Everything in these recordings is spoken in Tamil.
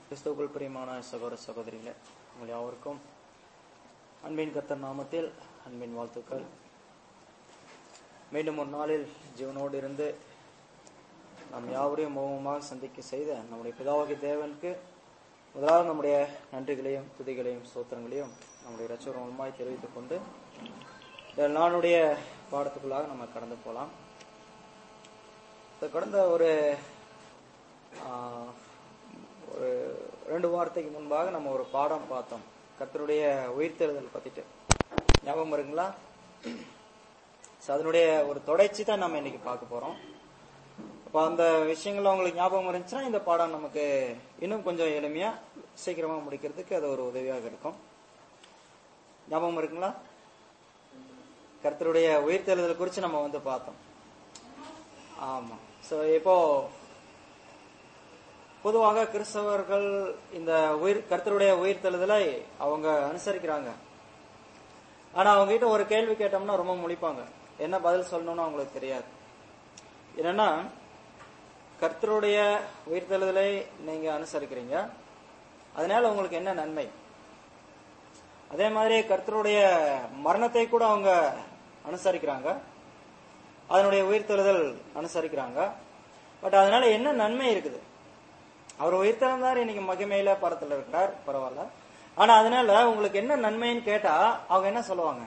கிறிஸ்துவுக்குள் பிரியமான சகோதர சகோதரிகளே உங்கள் யாவருக்கும் அன்பின் கர்த்தர் நாமத்தில் அன்பின் வாழ்த்துக்கள் மீண்டும் ஒரு நாளில் ஜீவனோடு இருந்து நாம் யாவரையும் மௌனமாக சந்திக்க செய்த நம்முடைய பிதாவாகிய தேவனுக்கு முதலாவது நம்முடைய நன்றிகளையும் துதிகளையும் சோத்திரங்களையும் நம்முடைய ரச்சோர் மூலமாய் தெரிவித்துக் கொண்டு இந்த நாளுடைய பாடத்துக்குள்ளாக நம்ம கடந்து போகலாம் இப்ப கடந்த ஒரு ஆஹ், ஒரு ரெண்டு வாரத்துக்கு முன்பாக நம்ம ஒரு பாடம் பார்த்தோம் கர்த்தருடைய உயிர்த்தெழுதல் பத்திட்டு ஞாபகம் இருக்குங்களா So, அதனுடைய ஒரு தொடர்ச்சி தான் நம்ம இன்னைக்கு பார்க்க போறோம் அப்ப அந்த விஷயங்கள் உங்களுக்கு ஞாபகம் இருந்துச்சுன்னா இந்த பாடம் நமக்கு இன்னும் கொஞ்சம் எளிமையா சீக்கிரமா முடிக்கிறதுக்கு அது ஒரு உதவியாக இருக்கும் ஞாபகம் இருக்குங்களா கர்த்தருடைய உயிர்த்தெழுதல் குறித்து நம்ம வந்து பார்த்தோம் ஆமா சோ இப்போ பொதுவாக கிறிஸ்தவர்கள் இந்த உயிர் கர்த்தருடைய உயிர்த்தெழுதலை அவங்க அனுசரிக்கிறாங்க ஆனா அவங்க கிட்ட ஒரு கேள்வி கேட்டோம்னா ரொம்ப முழிப்பாங்க என்ன பதில் சொல்லணும்னு அவங்களுக்கு தெரியாது என்னன்னா கர்த்தருடைய உயிர்த்தெழுதலை நீங்க அனுசரிக்கிறீங்க அதனால உங்களுக்கு என்ன நன்மை அதே மாதிரி கர்த்தருடைய மரணத்தை கூட அவங்க அனுசரிக்கிறாங்க அதனுடைய உயிர்த்தெழுதல் அனுசரிக்கிறாங்க பட் அதனால என்ன நன்மை இருக்குது அவர் உயிர்த்தெழுந்தார் இன்னைக்கு மகிமையில பரத்துல இருக்கிறார் பரவாயில்ல ஆனா அதனால உங்களுக்கு என்ன நன்மைன்னு கேட்டா அவங்க என்ன சொல்லுவாங்க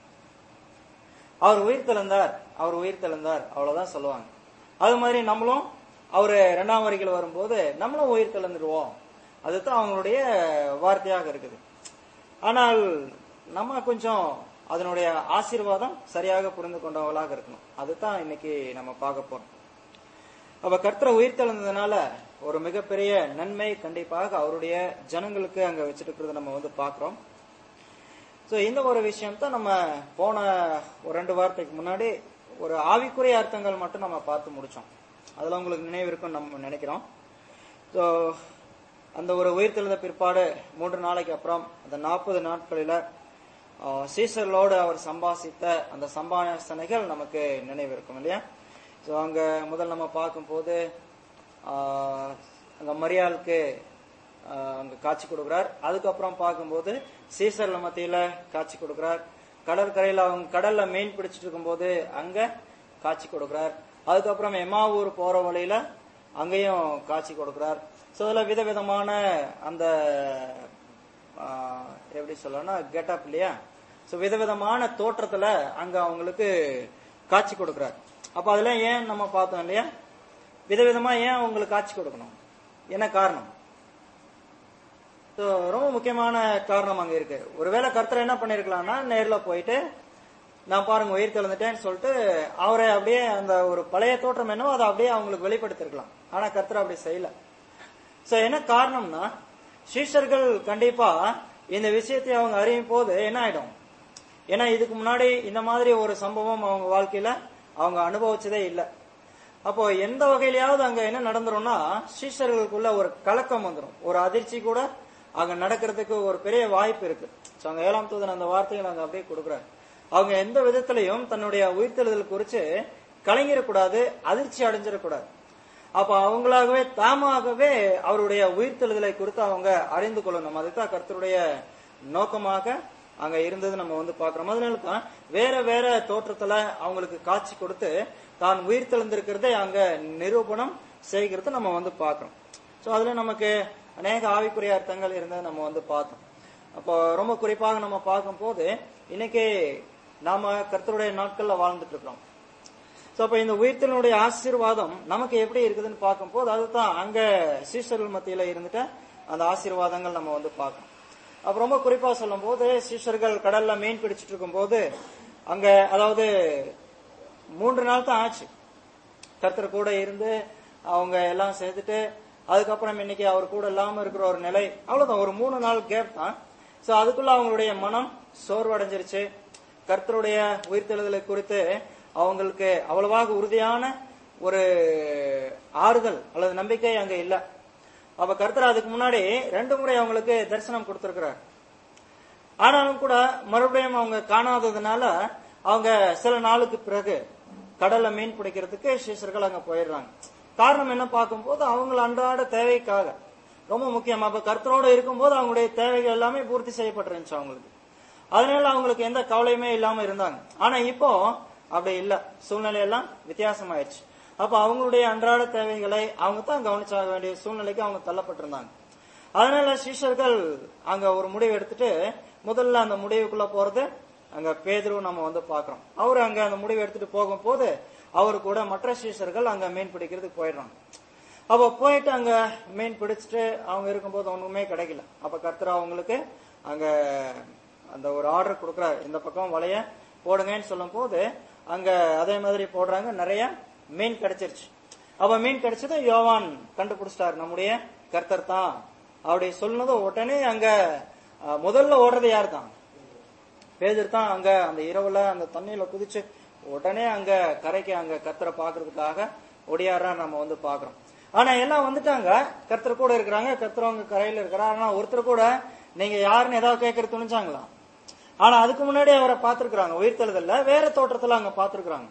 அவர் உயிர்த்தெழுந்தார் அவர் உயிர்த்தெழுந்தார் அவ்வளவுதான் சொல்லுவாங்க அது மாதிரி நம்மளும் அவரு இரண்டாம் வரிகள் வரும்போது நம்மளும் உயிர்த்தெழுந்துருவோம் அதுதான் அவங்களுடைய வார்த்தையாக இருக்குது ஆனால் நம்ம கொஞ்சம் அதனுடைய ஆசீர்வாதம் சரியாக புரிந்து கொண்டவங்களாக இருக்கணும் அதுதான் இன்னைக்கு நம்ம பார்க்க போறோம் அப்ப கர்த்தரை உயிர்த்தெழுந்ததுனால ஒரு மிகப்பெரிய நன்மை கண்டிப்பாக அவருடைய ஜனங்களுக்கு அங்க வச்சுட்டு இருக்கிறத நம்ம வந்து பாக்குறோம் சோ இந்த ஒரு விஷயம் தான் நம்ம போன ஒரு ரெண்டு வாரத்துக்கு முன்னாடி ஒரு ஆவிக்குரிய அர்த்தங்கள் மட்டும் நம்ம பார்த்து முடிச்சோம் அதுல உங்களுக்கு நினைவு இருக்கும் நம்ம நினைக்கிறோம் ஸோ அந்த ஒரு உயிர்த்தெழுந்த பிற்பாடு மூன்று நாளைக்கு அப்புறம் அந்த நாற்பது நாட்களில ஆஹ், சீசர்களோடு அவர் சம்பாசித்த அந்த சம்பாஷணைகள் நமக்கு நினைவு இருக்கும் இல்லையா ஸோ அங்க முதல் நம்ம பார்க்கும்போது ஆஹ், அங்க மரியாளுக்கு ஆஹ், அங்க காட்சி கொடுக்கிறார் அதுக்கப்புறம் பார்க்கும்போது சீசர்ல மத்தியில காட்சி கொடுக்கிறார் கடற்கரையில அவங்க கடல்ல மீன் பிடிச்சிட்டு இருக்கும்போது அங்க காட்சி கொடுக்கிறார் அதுக்கப்புறம் எமாவூர் போற வழியில அங்கேயும் காட்சி கொடுக்கிறார் ஸோ அதில் விதவிதமான அந்த ஆஹ், எப்படி சொல்லணும்னா கெட்டப் இல்லையா ஸோ விதவிதமான தோற்றத்துல அங்க அவங்களுக்கு காட்சி கொடுக்கிறார் அப்ப அதுல ஏன் நம்ம பார்த்தோம் இல்லையா விதவிதமா ஏன் அவங்களுக்கு காட்சி கொடுக்கணும் என்ன காரணம் So, ரொம்ப முக்கியமான காரணம் அங்க இருக்கு ஒருவேளை கர்த்தர் என்ன பண்ணிருக்கலாம்னா நேர்ல போயிட்டு நான் பாருங்க உயிர் தெளிந்துட்டேன்னு சொல்லிட்டு அவரை அப்படியே அந்த ஒரு பழைய தோற்றம் என்னவோ அதை அப்படியே அவங்களுக்கு வெளிப்படுத்திருக்கலாம் ஆனா கர்த்தர் அப்படி செய்யல சோ என்ன காரணம்னா சீஷர்கள் கண்டிப்பா இந்த விஷயத்தை அவங்க அறியும் போது என்ன ஆயிடும் ஏன்னா இதுக்கு முன்னாடி இந்த மாதிரி ஒரு சம்பவம் அவங்க வாழ்க்கையில அவங்க அனுபவிச்சதே இல்லை அப்போ எந்த வகையிலயாவது அங்க என்ன நடந்துரும்னா சீஷர்களுக்குள்ள ஒரு கலக்கம் வந்துடும் ஒரு அதிர்ச்சி கூட அங்க நடக்கிறதுக்கு ஒரு பெரிய வாய்ப்பு இருக்கு So, அங்க ஏழாம் தூதன் அந்த வார்த்தைகளை அங்க அப்படியே கொடுக்குறாரு அவங்க எந்த விதத்திலையும் தன்னுடைய உயிர்த்தெழுதல் குறிச்சு கலங்கிடக்கூடாது அதிர்ச்சி அடைஞ்சிடக்கூடாது அப்ப அவங்களாகவே தாமாகவே அவருடைய உயிர்த்தெழுதலை குறித்து அவங்க அறிந்து கொள்ளணும் அதுதான் கர்த்தருடைய நோக்கமாக அங்க இருந்தது நம்ம வந்து பாக்குறோம் அதனால தான் வேற வேற தோற்றத்துல அவங்களுக்கு காட்சி கொடுத்து தான் உயிர் தெளிந்திருக்கிறதை அங்க நிரூபணம் செய்கிறத நம்ம வந்து பாக்குறோம் சோ அதுல நமக்கு அநேக ஆவிக்குரிய அர்த்தங்கள் இருந்ததை நம்ம வந்து பார்த்தோம் அப்போ ரொம்ப குறிப்பாக நம்ம பார்க்கும்போது இன்னைக்கு நாம கர்த்தருடைய நாட்கள்ல வாழ்ந்துட்டு இருக்கிறோம் சோ அப்ப இந்த உயிர்த்தனுடைய ஆசீர்வாதம் நமக்கு எப்படி இருக்குதுன்னு பார்க்கும்போது அதுதான் அங்க சீஷர்கள் மத்தியில இருந்துட்டு அந்த ஆசீர்வாதங்கள் நம்ம வந்து பார்க்கணும் அப்ப ரொம்ப குறிப்பா சொல்லும் போது சீஷர்கள் கடல்ல மீன் பிடிச்சிட்டு இருக்கும்போது அங்க அதாவது மூன்று நாள் தான் ஆச்சு கர்த்தர் கூட இருந்து அவங்க எல்லாம் சேர்த்துட்டு அதுக்கப்புறம் இன்னைக்கு அவர் கூட இல்லாம இருக்கிற ஒரு நிலை அவ்வளவுதான் ஒரு மூணு நாள் கேப் தான் சோ அதுக்குள்ள அவங்களுடைய மனம் சோர்வடைஞ்சிருச்சு கர்த்தருடைய உயிர்த்தெழுதலை குறித்து அவங்களுக்கு அவ்வளவாக உறுதியான ஒரு ஆறுதல் அல்லது நம்பிக்கை அங்க இல்ல அப்ப கர்த்தர் அதுக்கு முன்னாடி ரெண்டு முறை அவங்களுக்கு தரிசனம் கொடுத்திருக்கிறார் ஆனாலும் கூட மறுபடியும் அவங்க காணாததுனால அவங்க சில நாளுக்கு பிறகு கடல்ல மீன் பிடிக்கிறதுக்கு சீசர்கள் அங்க போயிடுறாங்க காரணம் என்ன பார்க்கும்போது அவங்க அன்றாட தேவைக்காக ரொம்ப முக்கியம் அப்ப கர்த்தரோட இருக்கும்போது அவங்களுடைய தேவைகள் எல்லாமே பூர்த்தி செய்யப்பட்டிருந்துச்சு அவங்களுக்கு அதனால அவங்களுக்கு எந்த கவலையுமே இல்லாம இருந்தாங்க ஆனா இப்போ அப்படி இல்ல சூழ்நிலை எல்லாம் வித்தியாசமாயிருச்சு அப்ப அவங்களுடைய அன்றாட தேவைகளை அவங்க தான் கவனிச்சாக வேண்டிய சூழ்நிலைக்கு அவங்க தள்ளப்பட்டிருந்தாங்க அதனால சிஷ்யர்கள் அங்க ஒரு முடிவு எடுத்துட்டு முதல்ல அந்த முடிவுக்குள்ள போறது அங்க பேதுரு நம்ம வந்து பாக்குறோம் அவரு அங்க அந்த முடிவு எடுத்துட்டு போகும்போது அவரு கூட மற்ற சிஷ்யர்கள் அங்க மீன் பிடிக்கிறதுக்கு போயிடுறாங்க அப்ப போயிட்டு அங்க மீன் பிடிச்சிட்டு அவங்க இருக்கும்போது ஒண்ணுமே கிடைக்கல அப்ப கர்த்தர் அவங்களுக்கு அங்க அந்த ஒரு ஆர்டர் கொடுக்குறாரு இந்த பக்கம் வலைய போடுங்கன்னு சொல்லும் போது அங்க அதே மாதிரி போடுறாங்க நிறைய மீன் கிடைச்சிருச்சு அப்ப மீன் கிடைச்சதும் யோவான் கண்டுபிடிச்சிட்டாரு நம்முடைய கர்த்தர் தான் அப்படி சொன்னதும் உடனே அங்க அஹ், முதல்ல ஓடுறது யார் தான் பேதர் தான் அங்க அந்த இரவுல அந்த தண்ணியில குதிச்சு உடனே அங்க கரைக்கு அங்க கர்த்தரை பாக்குறதுக்காக ஒடியாரா நம்ம வந்து பாக்குறோம் ஆனா எல்லாம் வந்துட்டாங்க கர்த்தர் கூட இருக்கிறாங்க கர்த்தர் அவங்க கரையில இருக்கிறார் ஆனா ஒருத்தர் கூட நீங்க யாருன்னு ஏதாவது கேட்கறது துணிஞ்சாங்களா ஆனா அதுக்கு முன்னாடி அவரை பார்த்திருக்கிறாங்க உயிர்த்தெழுதல்ல வேற தோற்றத்துல அங்க பார்த்திருக்கிறாங்க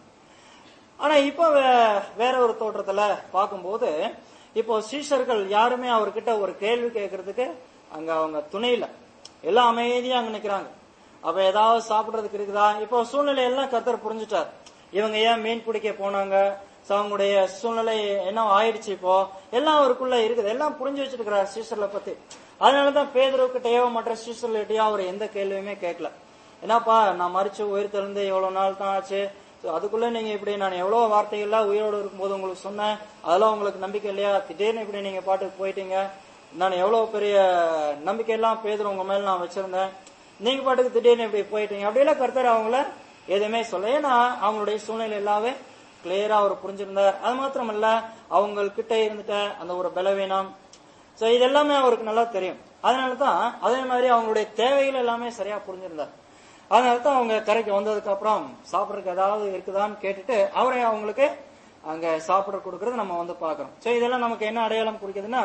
ஆனா இப்ப வே- வேற ஒரு தோற்றத்துல பார்க்கும்போது இப்போ சீஷர்கள் யாருமே அவர்கிட்ட ஒரு கேள்வி கேட்கறதுக்கு அங்க அவங்க துணையில எல்லாம் அமைதியா அங்க நிக்கிறாங்க அப்ப ஏதாவது சாப்பிடுறதுக்கு இருக்குதா இப்போ சூழ்நிலை எல்லாம் கத்தர் புரிஞ்சுட்டார் இவங்க ஏன் மீன் பிடிக்க போனாங்க So, அவங்களுடைய சூழ்நிலை என்ன ஆயிடுச்சு இப்போ எல்லாம் அவருக்குள்ள இருக்குது எல்லாம் புரிஞ்சு வச்சிருக்கிறார் சீஷர்ல பத்தி அதனாலதான் பேதருக்கிட்டயோ மற்ற சீஷர்கிட்டயோ அவர் எந்த கேள்வியுமே கேட்கல என்னப்பா நான் மறிச்சு உயிர் தெழுந்து எவ்வளவு நாள் தான் ஆச்சு So, அதுக்குள்ள நீங்க இப்படி நான் எவ்வளவு வார்த்தைகள்லாம் உயிரோடு இருக்கும்போது உங்களுக்கு சொன்னேன் அதெல்லாம் உங்களுக்கு நம்பிக்கை இல்லையா திடீர்னு இப்படி நீங்க பாட்டுக்கு போயிட்டீங்க நான் எவ்வளவு பெரிய நம்பிக்கை எல்லாம் பேதர் உங்க மேல நான் வச்சிருந்தேன் நீங்க பாட்டுக்கு திடீர்னு இப்படி போயிட்டீங்க அப்படியெல்லாம் கருத்தர் அவங்கள எதுவுமே சொல்ல ஏன்னா அவங்களுடைய சூழ்நிலை எல்லாமே கிளியரா அவர் புரிஞ்சிருந்தார் அது மாத்திரமல்ல அவங்கக்கிட்ட இருந்துட்ட அந்த ஒரு பலவீனம் சோ இது எல்லாமே அவருக்கு நல்லா தெரியும் அதனால தான் அதே மாதிரி அவங்களுடைய தேவைகள் எல்லாமே சரியா புரிஞ்சிருந்தார் அதனால தான் அவங்க கரைக்கு வந்ததுக்கு அப்புறம் சாப்பிடறதுக்கு ஏதாவது இருக்குதான்னு கேட்டுட்டு அவரை அவங்களுக்கு அங்க சாப்பிட கொடுக்கறது நம்ம வந்து பாக்குறோம் சோ இதெல்லாம் நமக்கு என்ன அடையாளம் குறிக்குதுன்னா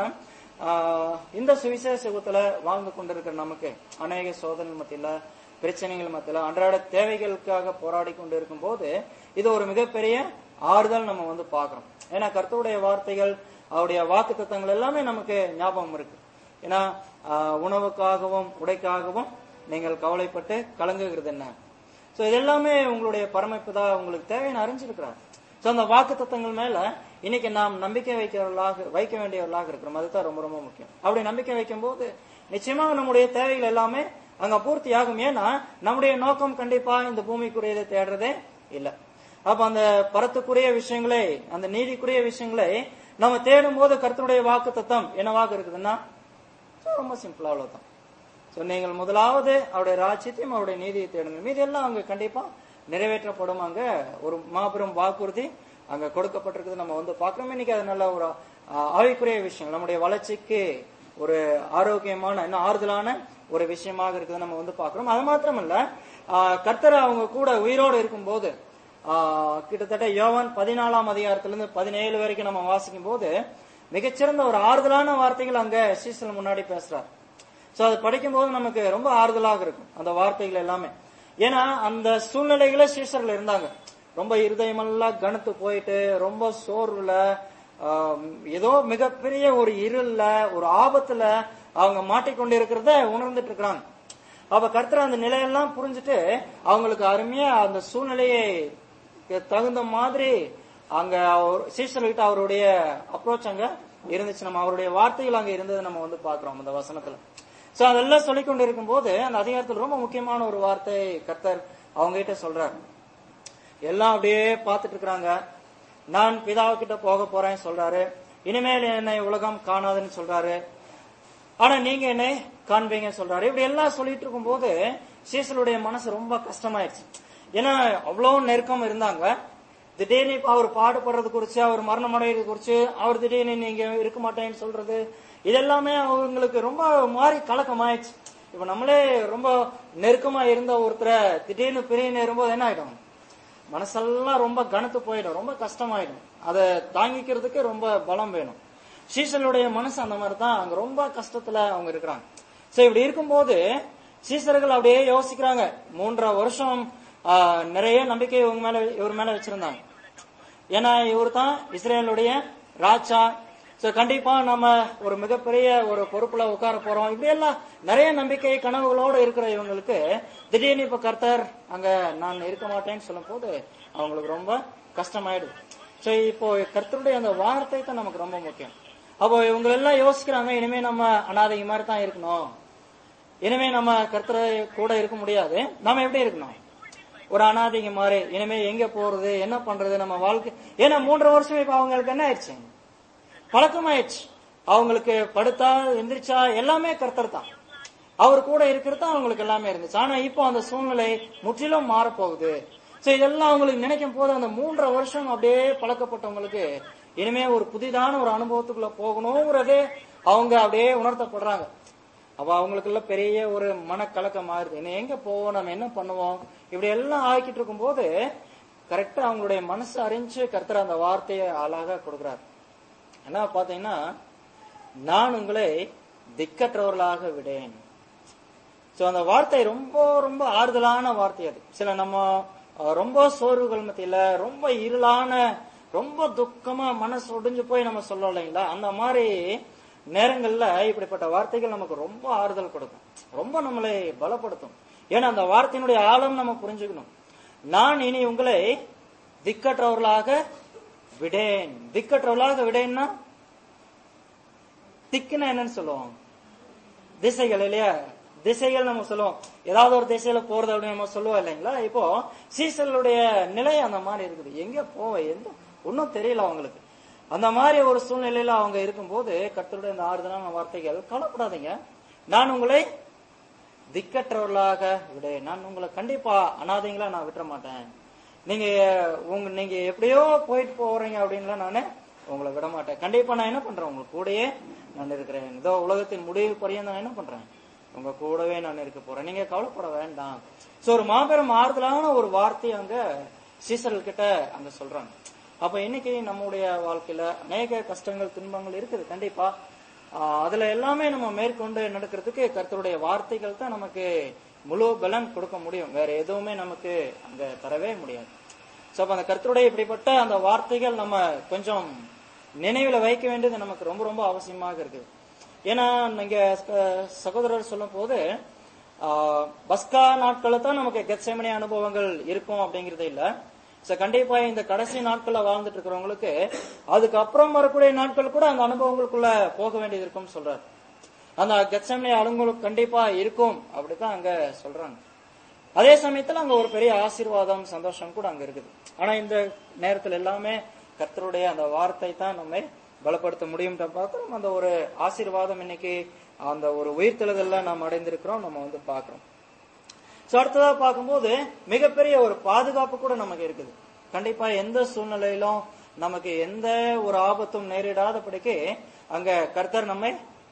ஆஹ், இந்த சுவிசேஷ யுகத்துல வாழ்ந்து கொண்டிருக்கிற நமக்கு அநேக சோதனை மத்தியில பிரச்சனைகள் மத்தியில அன்றாட தேவைகளுக்காக போராடி கொண்டு இருக்கும் போது இது ஒரு மிகப்பெரிய ஆறுதல் நம்ம வந்து பாக்குறோம் ஏன்னா கர்த்தருடைய வார்த்தைகள் அவருடைய வாக்கு தத்தங்கள் எல்லாமே நமக்கு ஞாபகம் இருக்கு ஏன்னா ஆஹ், உணவுக்காகவும் உடைக்காகவும் நீங்கள் கவலைப்பட்டு கலங்குகிறது என்ன சோ இது எல்லாமே உங்களுடைய பரமைப்புதா உங்களுக்கு தேவையான அறிஞ்சிருக்கிறார் சோ அந்த வாக்கு தத்தங்கள் மேல இன்னைக்கு நாம் நம்பிக்கை வைக்கிறவர்களாக வைக்க வேண்டியவர்களாக இருக்கிறோம் அதுதான் ரொம்ப ரொம்ப முக்கியம் அப்படி நம்பிக்கை வைக்கும் போது நிச்சயமாக நம்முடைய தேவைகள் எல்லாமே அங்க பூர்த்தி ஆகும் ஏன்னா நம்முடைய நோக்கம் கண்டிப்பா இந்த பூமிக்குரியதை தேடுறதே இல்ல அப்ப அந்த பரத்துக்குரிய விஷயங்களை அந்த நீதிக்குரிய விஷயங்களை நம்ம தேடும் போது கர்த்தருடைய வாக்கு தத்தம் என்னவாக இருக்குதுன்னா So, ரொம்ப சிம்பிளா அவ்வளவுதான் சோ நீங்கள் முதலாவது அவருடைய ராஜ்யத்தையும் அவருடைய நீதியை தேடுங்கள் மீதி எல்லாம் அங்க கண்டிப்பா நிறைவேற்றப்படும் அங்க ஒரு மாபெரும் வாக்குறுதி அங்க கொடுக்கப்பட்டிருக்குது நம்ம வந்து பார்க்கிறோம் இன்னைக்கு அது நல்ல ஒரு ஆஹ், ஆவிக்குரிய விஷயம் நம்முடைய வளர்ச்சிக்கு ஒரு ஆரோக்கியமான இன்னும் ஆறுதலான ஒரு விஷயமாக இருக்குது நம்ம வந்து பார்க்கிறோம் அது மாத்திரமல்ல ஆஹ், கர்த்தர் அவங்க கூட உயிரோடு இருக்கும்போது ஆஹ், கிட்டத்தட்ட யோவான் பதினாலாம் அதிகாரத்திலிருந்து பதினேழு வரைக்கும் நம்ம வாசிக்கும் போது மிகச்சிறந்த ஒரு ஆறுதலான வார்த்தைகள் அங்க சீசல் முன்னாடி பேசுறார் சோ அது படிக்கும்போது நமக்கு ரொம்ப ஆறுதலாக இருக்கும் அந்த வார்த்தைகள் எல்லாமே ஏன்னா அந்த சூழ்நிலைகள சீசர்கள் இருந்தாங்க ரொம்ப இருதயமெல்லாம் கனத்து போயிட்டு ரொம்ப சோர்வுல ஆம், ஏதோ மிகப்பெரிய ஒரு இருள்ல ஒரு ஆபத்துல அவங்க மாட்டிக்கொண்டு இருக்கிறத உணர்ந்துட்டு இருக்கிறாங்க அப்ப கர்த்தர் அந்த நிலையெல்லாம் புரிஞ்சுட்டு அவங்களுக்கு அருமையா அந்த சூழ்நிலையை தகுந்த மாதிரி அங்க சீசர்கிட்ட அவருடைய அப்ரோச் அங்க இருந்துச்சு நம்ம அவருடைய வார்த்தைகள் அங்க இருந்ததை நம்ம வந்து பாக்குறோம் அந்த வசனத்துல சோ அதெல்லாம் சொல்லிக் கொண்டு இருக்கும்போது அந்த அதிகாரத்தில் ரொம்ப முக்கியமான ஒரு வார்த்தை கர்த்தர் அவங்க கிட்ட சொல்றாரு எல்லாம் அப்படியே பார்த்துட்டு இருக்கிறாங்க நான் பிதாவுக்கிட்ட போக போறேன் சொல்றாரு இனிமேல் என்னை உலகம் காணாதுன்னு சொல்றாரு ஆனா நீங்க என்னை காண்பீங்க சொல்றாரு இப்படி எல்லாம் சொல்லிட்டு இருக்கும்போது சீசலுடைய மனசு ரொம்ப கஷ்டமாயிருச்சு ஏன்னா அவ்வளவு நெருக்கம் இருந்தாங்க திடீர்னு இப்ப அவர் பாடுபடுறது குறிச்சு அவர் மரணம் அடைகிறது குறிச்சு அவர் திடீர்னு நீங்க இருக்க மாட்டேன்னு சொல்றது இதெல்லாமே அவங்களுக்கு ரொம்ப மாறி கலக்கமாயிடுச்சு இப்ப நம்மளே ரொம்ப நெருக்கமா இருந்த ஒருத்தரை திடீர்னு பிரிய நேரும்போது என்ன ஆயிடும் மனசெல்லாம் ரொம்ப கனத்து போயிடும் ரொம்ப கஷ்டமாயிடும் அதை தாங்கிக்கிறதுக்கு ரொம்ப பலம் வேணும் சீசருடைய மனசு அந்த மாதிரி தான் அங்க ரொம்ப கஷ்டத்துல அவங்க இருக்கிறாங்க சோ இப்படி இருக்கும்போது சீசர்கள் அப்படியே யோசிக்கிறாங்க மூன்றரை வருஷம் ஆஹ், நிறைய நம்பிக்கை இவங்க மேல இவர் மேல வச்சிருந்தாங்க ஏன்னா இவர் தான் இஸ்ரேலுடைய ராஜா சோ கண்டிப்பா நம்ம ஒரு மிகப்பெரிய ஒரு பொறுப்புல உட்கார போறோம் இப்படி எல்லாம் நிறைய நம்பிக்கை கனவுகளோட இருக்கிற இவங்களுக்கு திடீர்னு இப்ப கர்த்தர் அங்க நான் இருக்க மாட்டேன்னு சொல்லும் போது அவங்களுக்கு ரொம்ப கஷ்டமாயிடுது சோ இப்போ கர்த்தருடைய அந்த வார்த்தை தான் நமக்கு ரொம்ப முக்கியம் அப்போ இவங்க எல்லாம் யோசிக்கிறாங்க இனிமே நம்ம அனாதைங்க மாதிரி தான் இருக்கணும் இனிமே நம்ம கர்த்தரை கூட இருக்க முடியாது நாம எப்படி இருக்கணும் ஒரு அனாதைங்க மாதிரி இனிமே எங்க போறது என்ன பண்றது நம்ம வாழ்க்கை ஏன்னா மூன்றரை வருஷம் இப்ப அவங்களுக்கு என்ன ஆயிடுச்சு பழக்கமாயிடுச்சு அவங்களுக்கு படுத்தா எந்திரிச்சா எல்லாமே கர்த்தர் தான் அவர் கூட இருக்கிறது தான் அவங்களுக்கு எல்லாமே இருந்துச்சு ஆனா இப்போ அந்த சூழ்நிலை முற்றிலும் மாறப்போகுது சோ இதெல்லாம் அவங்களுக்கு நினைக்கும் போது அந்த மூன்றரை வருஷம் அப்படியே பழக்கப்பட்டவங்களுக்கு இனிமே ஒரு புதிதான ஒரு அனுபவத்துக்குள்ள போகணுங்கிறது அவங்க அப்படியே உணர்த்தப்படுறாங்க அப்ப அவங்களுக்குள்ள பெரிய ஒரு மனக்கலக்கம் மாறுது இன்னும் எங்க போவோம் நம்ம என்ன பண்ணுவோம் இப்படி எல்லாம் ஆக்கிட்டு இருக்கும்போது கரெக்டா அவங்களுடைய மனசு அறிஞ்சு கர்த்தர் அந்த வார்த்தையை அழகா கொடுக்கிறார் என்ன பாத்தீங்கன்னா நான் உங்களை திக்கற்றவர்களாக விடேன் சோ அந்த வார்த்தை ரொம்ப ரொம்ப ஆறுதலான வார்த்தை அது சில நம்ம அஹ், ரொம்ப சோர்வுகள் மத்தியில ரொம்ப இருளான ரொம்ப துக்கமா மனசு ஒடிஞ்சு போய் நம்ம சொல்ல இல்லைங்களா அந்த மாதிரி நேரங்கள்ல இப்படிப்பட்ட வார்த்தைகள் நமக்கு ரொம்ப ஆறுதல் கொடுக்கும் ரொம்ப நம்மளை பலப்படுத்தும் ஏன்னா அந்த வார்த்தையினுடைய ஆழம் நம்ம புரிஞ்சுக்கணும் நான் இனி உங்களை திக்கற்றவர்களாக விடேன் திக்கற்றவர்களாக விடேன்னா திக்குன்னா என்னன்னு சொல்லுவோம் திசைகள் இல்லையா திசைகள் நம்ம சொல்லுவோம் ஏதாவது ஒரு திசையில போறது அப்படின்னு நம்ம சொல்லுவோம் இல்லைங்களா இப்போ சீசலுடைய நிலை அந்த மாதிரி இருக்குது எங்க போவ எந்த ஒன்னும் தெரியல அவங்களுக்கு அந்த மாதிரி ஒரு சூழ்நிலையில அவங்க இருக்கும்போது கர்த்தருடைய இந்த ஆறுதலான வார்த்தைகள் கவலைப்படாதீங்க நான் உங்களை திக்கற்றவர்களாக விட நான் உங்களை கண்டிப்பா அனாதைங்களா நான் விட்டுற மாட்டேன் நீங்க உங்க நீங்க எப்படியோ போயிட்டு போறீங்க அப்படின்லாம் நானு உங்களை விட மாட்டேன் கண்டிப்பா நான் என்ன பண்றேன் உங்க கூடயே நான் இருக்கிறேன் இதோ உலகத்தின் முடிவு பரியந்தம் நான் என்ன பண்றேன் உங்க கூடவே நான் இருக்க போறேன் நீங்க கவலைப்பட வேண்டாம் சோ ஒரு மாபெரும் ஆறுதலான ஒரு வார்த்தை அங்க சீசர்கள் கிட்ட அங்க சொல்றாங்க அப்ப இன்னைக்கு நம்முடைய வாழ்க்கையில அநேக கஷ்டங்கள் துன்பங்கள் இருக்குது கண்டிப்பா ஆஹ் அதுல எல்லாமே நம்ம மேற்கொண்டு நடக்கிறதுக்கு கர்த்தருடைய வார்த்தைகள் தான் நமக்கு முழு பலன் கொடுக்க முடியும் வேற எதுவுமே நமக்கு அங்க தரவே முடியாது சோ அப்ப அந்த கர்த்தருடைய இப்படிப்பட்ட அந்த வார்த்தைகள் நம்ம கொஞ்சம் நினைவுல வைக்க வேண்டியது நமக்கு ரொம்ப ரொம்ப அவசியமாக இருக்குது ஏன்னா நீங்க ச- சகோதரர் சொல்லும் போது ஆஹ், பஸ்கா நாட்கள தான் நமக்கு கெத்செமனி அனுபவங்கள் இருக்கும் அப்படிங்கறது இல்ல சோ கண்டிப்பா இந்த கடைசி நாட்கள்ல வாழ்ந்துட்டு இருக்கிறவங்களுக்கு அதுக்கப்புறம் வரக்கூடிய நாட்கள் கூட அந்த அனுபவங்களுக்குள்ள போக வேண்டியது இருக்கும்னு சொல்றாரு அந்த கெத்செமனி அனுபவம் கண்டிப்பா இருக்கும் அப்படித்தான் அங்க சொல்றாங்க அதே சமயத்துல அங்க ஒரு பெரிய ஆசீர்வாதம் சந்தோஷம் கூட அங்க இருக்குது ஆனா இந்த நேரத்துல எல்லாமே கர்த்தருடைய அந்த வார்த்தை தான் நம்மை பலப்படுத்த முடியும் பார்க்கிறோம் அந்த ஒரு ஆசீர்வாதம் இன்னைக்கு அந்த ஒரு உயிர்த்தெழுதல்ல நாம் அடைந்திருக்கிறோம் நம்ம வந்து பார்க்கிறோம் சோ அடுத்ததா பார்க்கும்போது மிகப்பெரிய ஒரு பாதுகாப்பு கூட நமக்கு இருக்குது கண்டிப்பா எந்த சூழ்நிலையிலும் நமக்கு எந்த ஒரு ஆபத்தும் நேரிடாதபடிக்கு அங்க கர்த்தர் நம்மை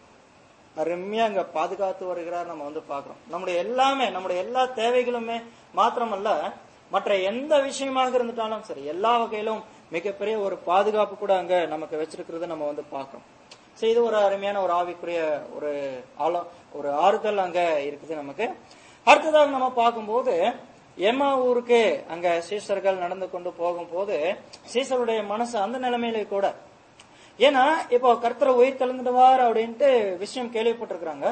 அருமையா அங்க பாதுகாத்து வருகிறார் நம்ம வந்து பாக்குறோம் நம்முடைய எல்லாமே நம்முடைய எல்லா தேவைகளுமே மாத்திரமல்ல மற்ற எந்த விஷயமாக இருந்துட்டாலும் சரி எல்லா வகையிலும் மிகப்பெரிய ஒரு பாதுகாப்பு கூட அங்க நமக்கு வச்சிருக்கிறத நம்ம வந்து பாக்குறோம் சோ இது ஒரு அருமையான ஒரு ஆவிக்குரிய ஒரு ஆழம் ஒரு ஆறுதல் அங்க இருக்குது நமக்கு அடுத்ததாக நம்ம பார்க்கும்போது எம்மா ஊருக்கு அங்க சீசர்கள் நடந்து கொண்டு போகும்போது சீசருடைய மனசு அந்த நிலைமையில கூட ஏன்னா இப்போ கர்த்தரை உயிர் தெளிந்துடுவார் அப்படின்ட்டு விஷயம் கேள்விப்பட்டிருக்கிறாங்க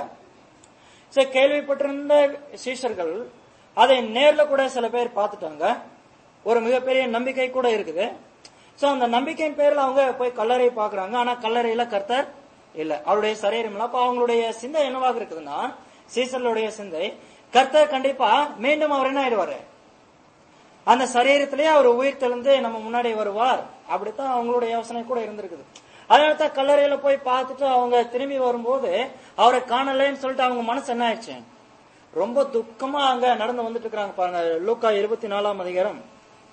சரி கேள்விப்பட்டிருந்த சீஷர்கள் அதை நேர்ல கூட சில பேர் பார்த்துட்டாங்க ஒரு மிகப்பெரிய நம்பிக்கை கூட இருக்குது சோ அந்த நம்பிக்கையின் பேர்ல அவங்க போய் கல்லறை பாக்குறாங்க ஆனா கல்லறையில கர்த்தர் இல்ல அவருடைய சரீரம் இல்ல அப்ப அவங்களுடைய சிந்தை என்னவாக இருக்குதுன்னா சீசர்களுடைய சிந்தை கர்த்தர் கண்டிப்பா மீண்டும் அவர் என்ன ஆயிடுவாரு அந்த சரீரத்திலேயே அவர் உயிர் தெளிந்து நம்ம முன்னாடி வருவார் அப்படித்தான் அவங்களுடைய யோசனை கூட இருந்திருக்குது அதனால தான் கல்லறையில போய் பார்த்துட்டு அவங்க திரும்பி வரும்போது அவரை காணலைன்னு சொல்லிட்டு அவங்க மனசு என்ன ஆயிடுச்சு ரொம்ப துக்கமா அங்க நடந்து வந்துட்டு இருக்காங்க பாருங்க லூக்கா இருபத்தி நாலாம் அதிகாரம்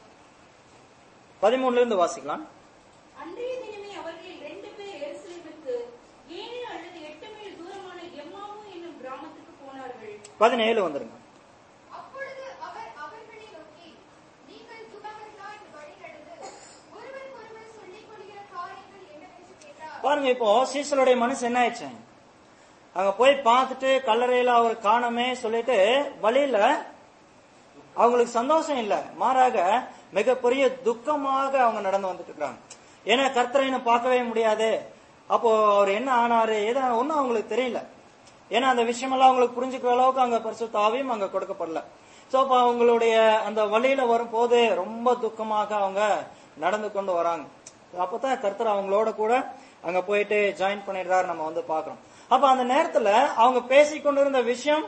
பதிமூணுல இருந்து வாசிக்கலாம் அன்றைய தினமே அவர்களில் ரெண்டு பேர் எருசலேமுக்கு ஏழு அல்லது எட்டு மைல் தூரமான எம்மாவு என்னும் கிராமத்துக்கு போனார்கள் பதினேழு வந்துருங்க அப்பொழுது அவர் அவர்களை நோக்கி நீங்கள் துணவர்களா இந்த வழி நடந்து ஒருவருக்கொருவர் சொல்லிக் கொள்கிற காரியங்கள் என்னவென்று கேட்டார் பாருங்க இப்போ சீசலுடைய மனசு என்ன ஆயிடுச்சு அங்க போய் பார்த்துட்டு கல்லறையில அவர் காணமே சொல்லிட்டு வழியில அவங்களுக்கு சந்தோஷம் இல்ல மாறாக மிகப்பெரிய துக்கமாக அவங்க நடந்து வந்துட்டு இருக்காங்க ஏன்னா கர்த்தரை இன்னும் பார்க்கவே முடியாது அப்போ அவர் என்ன ஆனாரு ஏதோ ஒன்னும் அவங்களுக்கு தெரியல ஏன்னா அந்த விஷயமெல்லாம் அவங்களுக்கு புரிஞ்சுக்கிற அளவுக்கு அங்க பரிசுத்த ஆவியும் அங்க கொடுக்கப்படல சோ அப்ப அவங்களுடைய அந்த வழியில வரும்போது ரொம்ப துக்கமாக அவங்க நடந்து கொண்டு வராங்க அப்பதான் கர்த்தர் அவங்களோட கூட அங்க போயிட்டு ஜாயின் பண்ணிடுறாரு நம்ம வந்து பாக்குறோம் அப்ப அந்த நேரத்துல அவங்க பேசிக் கொண்டிருந்த விஷயம்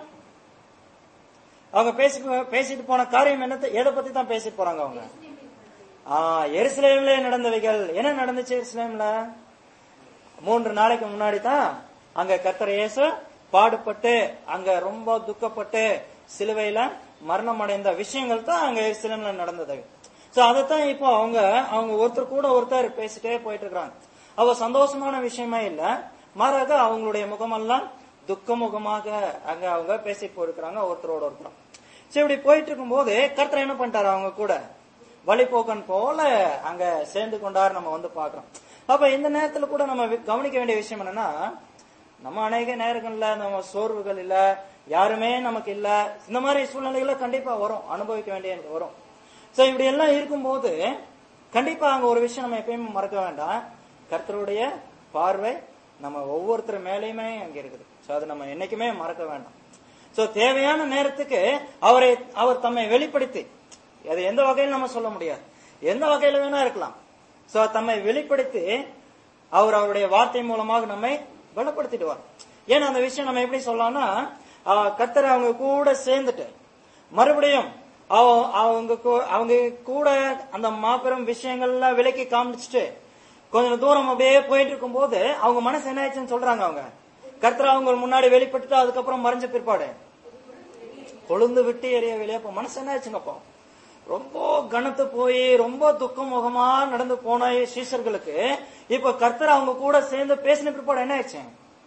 அவங்க பேசி பேசிட்டு போன காரியம் என்னத்தை எதை பத்தி தான் பேசிட்டு போறாங்க அவங்க ஆஹ் எருசலேம்ல நடந்தவைகள் என்ன நடந்துச்சு எருசலேம்ல மூன்று நாளைக்கு முன்னாடி தான் அங்க கர்த்தர் இயேசு பாடுபட்டு அங்க ரொம்ப துக்கப்பட்டு சிலுவையில மரணம் அடைந்த விஷயங்கள் தான் அங்க எருசலேம்ல நடந்தது சோ அதைத்தான் இப்போ அவங்க அவங்க ஒருத்தர் கூட ஒருத்தர் பேசிட்டே போயிட்டு இருக்காங்க அவ சந்தோஷமான விஷயமே இல்ல மாறாக அவங்களுடைய முகமெல்லாம் துக்க முகமாக அங்க அவங்க பேசி போயிருக்கிறாங்க ஒருத்தரோட ஒருத்தர் சரி இப்படி போயிட்டு இருக்கும்போது கர்த்தர் என்ன பண்ணிட்டாரு அவங்க கூட வழிபோக்கன் போல அங்க சேர்ந்து கொண்டாரு நம்ம வந்து பாக்குறோம் அப்ப இந்த நேரத்துல கூட நம்ம வி- கவனிக்க வேண்டிய விஷயம் என்னன்னா நம்ம அநேக நேரங்கள்ல நம்ம சோர்வுகள் இல்ல யாருமே நமக்கு இல்ல இந்த மாதிரி சூழ்நிலைகள கண்டிப்பா வரும் அனுபவிக்க வேண்டிய வரும் சோ இப்படி எல்லாம் இருக்கும்போது கண்டிப்பா அங்க ஒரு விஷயம் நம்ம எப்பயுமே மறக்க வேண்டாம் கர்த்தருடைய பார்வை நம்ம ஒவ்வொருத்தர் மேலேயுமே அங்க இருக்குது சோ அது நம்ம என்னைக்குமே மறக்க வேண்டாம் சோ தேவையான நேரத்துக்கு அவரை அவர் தம்மை வெளிப்படுத்தி அது எந்த வகையில் நம்ம சொல்ல முடியாது எந்த வகையில வேணா இருக்கலாம் சோ தம்மை வெளிப்படுத்தி அவர் அவருடைய வார்த்தை மூலமாக நம்மை பலப்படுத்திடுவார் ஏன்னா அந்த விஷயம் நம்ம எப்படி சொல்லலாம்னா ஆஹ், கர்த்தர் அவங்க கூட சேர்ந்துட்டு மறுபடியும் அவ- அவங்க கூ- அவங்க கூட அந்த மாபெரும் விஷயங்கள்லாம் விலக்கி காமிச்சிட்டு கொஞ்சம் தூரம் அப்படியே போயிட்டு இருக்கும்போது அவங்க மனசு என்ன ஆயிடுச்சுன்னு சொல்றாங்க அவங்க கர்த்தர் அவங்க முன்னாடி வெளிப்பட்டுட்டு அதுக்கப்புறம் மறைஞ்ச பிற்பாடு கொழுந்து விட்டு எரிய வெளியே அப்ப மனசு என்ன ஆச்சுங்கப்போ ரொம்ப கனத்து போய் ரொம்ப துக்கம் முகமா நடந்து போன சீசர்களுக்கு இப்ப கர்த்தர் அவங்க கூட சேர்ந்து பேசின பிற்பாடு என்ன ஆயிடுச்சு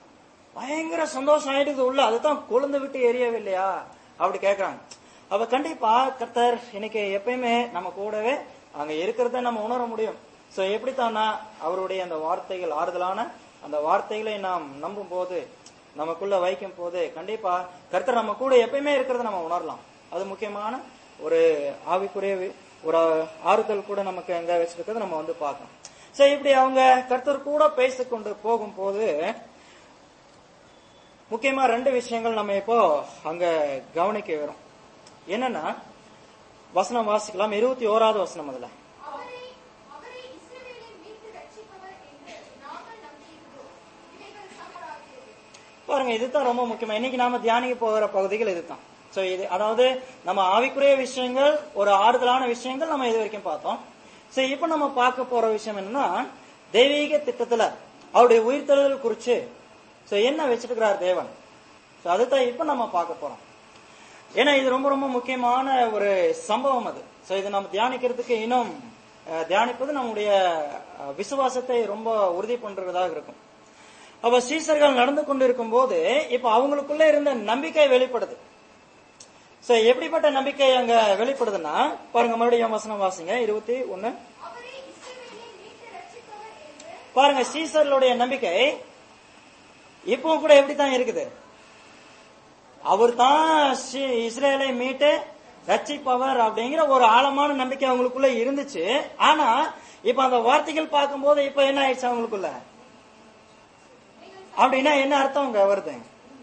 பயங்கர சந்தோஷம் ஆயிடுது உள்ள அதுதான் கொழுந்து விட்டு எரியவில்லையா அப்படி கேக்குறாங்க அப்ப கண்டிப்பா கர்த்தர் இன்னைக்கு எப்பயுமே நம்ம கூடவே அங்க இருக்கிறத நம்ம உணர முடியும் சோ எப்படித்தானா அவருடைய அந்த வார்த்தைகள் ஆறுதலான அந்த வார்த்தைகளை நாம் நம்பும் போது நமக்குள்ள வைக்கும் போது கண்டிப்பா கர்த்தர் நம்ம கூட எப்பயுமே இருக்கிறத நம்ம உணரலாம் அது முக்கியமான ஒரு ஆவிக்குரிய வி- ஒரு ஆறுதல் கூட நமக்கு எங்க வச்சிருக்கிறத நம்ம வந்து பார்க்கணும் சோ இப்படி அவங்க கர்த்தர் கூட பேசிக்கொண்டு போகும்போது முக்கியமா ரெண்டு விஷயங்கள் நம்ம இப்போ அங்க கவனிக்க வரும் என்னன்னா வசனம் வாசிக்கலாம் இருபத்தி ஓராவது வசனம் அதுல அவரை அவரை இஸ்ரவேலை மீட்டு ரட்சிப்பவர் என்று நாங்கள் நம்பியிருந்தோம் இவைகள் சம்பராகிறது பாருங்க இதுதான் ரொம்ப முக்கியமா இன்னைக்கு நாம தியானிக்க போகிற பகுதிகள் இதுதான் சோ இது அதாவது நம்ம ஆவிக்குரிய விஷயங்கள் ஒரு ஆறுதலான விஷயங்கள் நம்ம இது வரைக்கும் பார்த்தோம் சோ இப்ப நம்ம பார்க்க போற விஷயம் என்னன்னா தெய்வீக திட்டத்துல அவருடைய உயிர்த்தெழுதல் குறிச்சு சோ என்ன வச்சிருக்கிறார் தேவன் சோ அதுதான் இப்ப நம்ம பார்க்க போறோம் ஏன்னா இது ரொம்ப ரொம்ப முக்கியமான ஒரு சம்பவம் அது சோ இது நம்ம தியானிக்கிறதுக்கு இன்னும் அஹ், தியானிப்பது நம்முடைய அஹ், விசுவாசத்தை ரொம்ப உறுதி பண்றதாக இருக்கும் அப்ப சீசர்கள் நடந்து கொண்டிருக்கும் போது இப்ப அவங்களுக்குள்ள இருந்த நம்பிக்கை வெளிப்படுது சோ எப்படிப்பட்ட நம்பிக்கை அங்க வெளிப்படுதுன்னா பாருங்க மறுபடியும் வசனம் வாசிங்க இருபத்தி ஒண்ணு அவரை இஸ்ரவேலை மீட்டு ரட்சிப்பவர் என்று பாருங்க சீசர்களுடைய நம்பிக்கை இப்போ கூட எப்படித்தான் இருக்குது அவர் தான் இஸ்ரேலை மீட்டு ரட்சிப்பவர் அப்படிங்கிற ஒரு ஆழமான நம்பிக்கை அவங்களுக்குள்ள இருந்துச்சு ஆனா இப்ப அந்த வார்த்தைகள் பார்க்கும்போது இப்ப என்ன ஆயிடுச்சு அவங்களுக்குள்ள அப்படின்னா என்ன அர்த்தம் அங்க வருது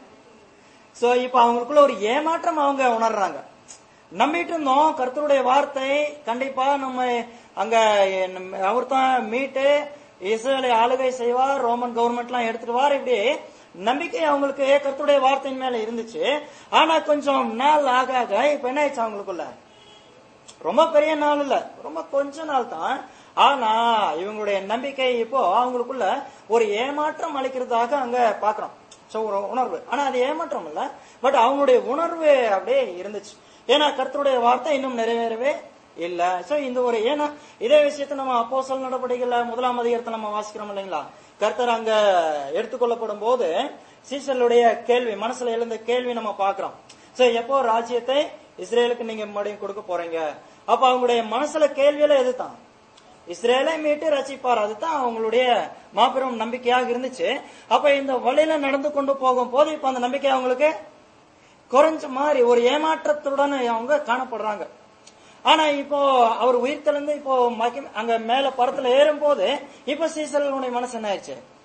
சோ இப்ப அவங்களுக்குள்ள ஒரு ஏமாற்றம் அவங்க உணர்றாங்க நம்பிட்டு இருந்தோம் கர்த்தருடைய வார்த்தை கண்டிப்பா நம்ம அங்க அவர் தான் மீட்டு இஸ்ரேலை ஆளுகை செய்வார் ரோமன் கவர்மெண்ட் எல்லாம் எடுத்துருவார் இப்படி நம்பிக்கை அவங்களுக்கு கர்த்தருடைய வார்த்தையின் மேல இருந்துச்சு ஆனா கொஞ்சம் நாள் ஆக ஆக இப்ப என்ன ஆயிடுச்சு அவங்களுக்குள்ள ரொம்ப பெரிய நாள் இல்ல ரொம்ப கொஞ்ச நாள் தான் ஆனா இவங்களுடைய நம்பிக்கை இப்போ அவங்களுக்குள்ள ஒரு ஏமாற்றம் அளிக்கிறதாக அங்க பாக்குறோம் சோ ஒரு உணர்வு ஆனா அது ஏமாற்றம் இல்ல பட் அவங்களுடைய உணர்வு அப்படியே இருந்துச்சு ஏன்னா கர்த்தருடைய வார்த்தை இன்னும் நிறைவேறவே இல்ல சோ இந்த ஒரு ஏன்னா இதே விஷயத்த நம்ம அப்போஸ்தலர் நடவடிக்கைகள்ல முதலாம் அதிகாரத்தை நம்ம வாசிக்கிறோம் இல்லைங்களா கர்த்தர் அங்க எடுத்துக்கொள்ளப்படும் போது சீசர்களுடைய கேள்வி மனசுல எழுந்த கேள்வி நம்ம பாக்குறோம் சோ எப்போ ராஜ்யத்தை இஸ்ரேலுக்கு நீங்க மறுபடியும் கொடுக்க போறீங்க அப்ப அவங்களுடைய மனசுல கேள்வியில எதுதான் இஸ்ரேலை மீட்டு ரசிப்பார் அதுதான் அவங்களுடைய மாபெரும் நம்பிக்கையாக இருந்துச்சு அப்ப இந்த வழியில நடந்து கொண்டு போகும் போது இப்ப அந்த நம்பிக்கை அவங்களுக்கு குறைஞ்ச மாதிரி ஒரு ஏமாற்றத்துடன் அவங்க காணப்படுறாங்க ஆனா இப்போ அவர் உயிர் தெளிந்து இப்போ மகி- அங்க மேல படத்துல ஏறும் போது இப்ப சீசர்களுடைய மனசு என்ன ஆயிடுச்சு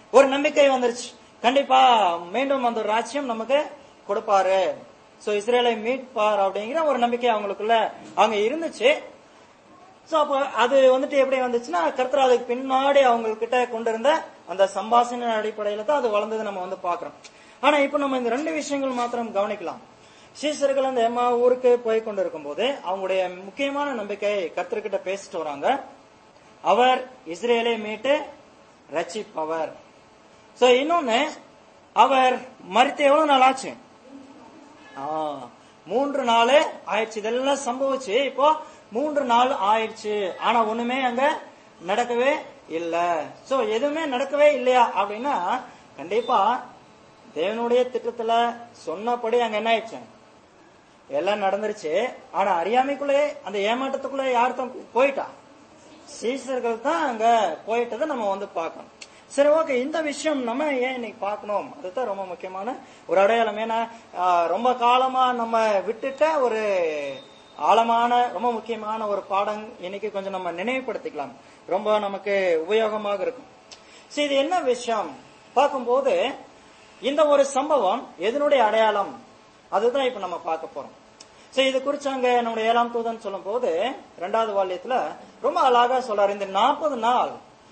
ஒரு நம்பிக்கை வந்துருச்சு கண்டிப்பா மீண்டும் அந்த ஒரு ராஜ்யம் நமக்கு கொடுப்பாரு சோ இஸ்ரேலை மீட்பார் அப்படிங்கிற ஒரு நம்பிக்கை அவங்களுக்குள்ள அங்க இருந்துச்சு சோ அப்ப அது வந்துட்டு எப்படி வந்துச்சுன்னா கர்த்தர் அதுக்கு பின்னாடி அவங்க கிட்ட கொண்டு இருந்த அந்த சம்பாஷண அடிப்படையில தான் அது வளர்ந்தது நம்ம வந்து பாக்குறோம் ஆனா இப்ப நம்ம இந்த ரெண்டு விஷயங்கள் மாத்திரம் கவனிக்கலாம் சீசர்கள் அந்த எம்மா ஊருக்கு போய் கொண்டு இருக்கும்போது அவங்களுடைய முக்கியமான நம்பிக்கை கர்த்தர்கிட்ட பேசிட்டு வராங்க அவர் இஸ்ரேலை மீட்டு ரட்சிப்பவர் சோ இன்னொன்னு அவர் மறித்து எவ்வளவு நாள் ஆச்சு ஆ, மூன்று நாள் ஆயிடுச்சு இதெல்லாம் சம்பவிச்சு இப்போ மூன்று நாள் ஆயிடுச்சு ஆனா ஒண்ணுமே அங்க நடக்கவே இல்ல சோ எதுவுமே நடக்கவே இல்லையா அப்படின்னா கண்டிப்பா தேவனுடைய திட்டத்துல சொன்னபடி அங்க என்ன ஆயிடுச்சு எல்லாம் நடந்துருச்சு ஆனா அறியாமைக்குள்ளே அந்த ஏமாற்றத்துக்குள்ள யார் தான் போயிட்டா சீசர்கள் தான் அங்க போயிட்டதை நம்ம வந்து பார்க்கணும் சரி ஓகே இந்த விஷயம் நம்ம ஏன் இன்னைக்கு பார்க்கணும் அதுதான் ரொம்ப முக்கியமான ஒரு அடையாளம் ஏன்னா ஆஹ், ரொம்ப காலமா நம்ம விட்டுட்ட ஒரு ஆழமான ரொம்ப முக்கியமான ஒரு பாடம் இன்னைக்கு கொஞ்சம் நம்ம நினைவுபடுத்திக்கலாம் ரொம்ப நமக்கு உபயோகமாக இருக்கும் சரி இது என்ன விஷயம் பார்க்கும்போது இந்த ஒரு சம்பவம் எதனுடைய அடையாளம் அதுதான் இப்ப நம்ம பார்க்க போறோம் சோ இது குறிச்சு அங்க நம்முடைய ஏழாம் தூதன் சொல்லும் போது இரண்டாவது வால்யத்துல ரொம்ப அழகா சொல்றாரு இந்த நாற்பது நாள்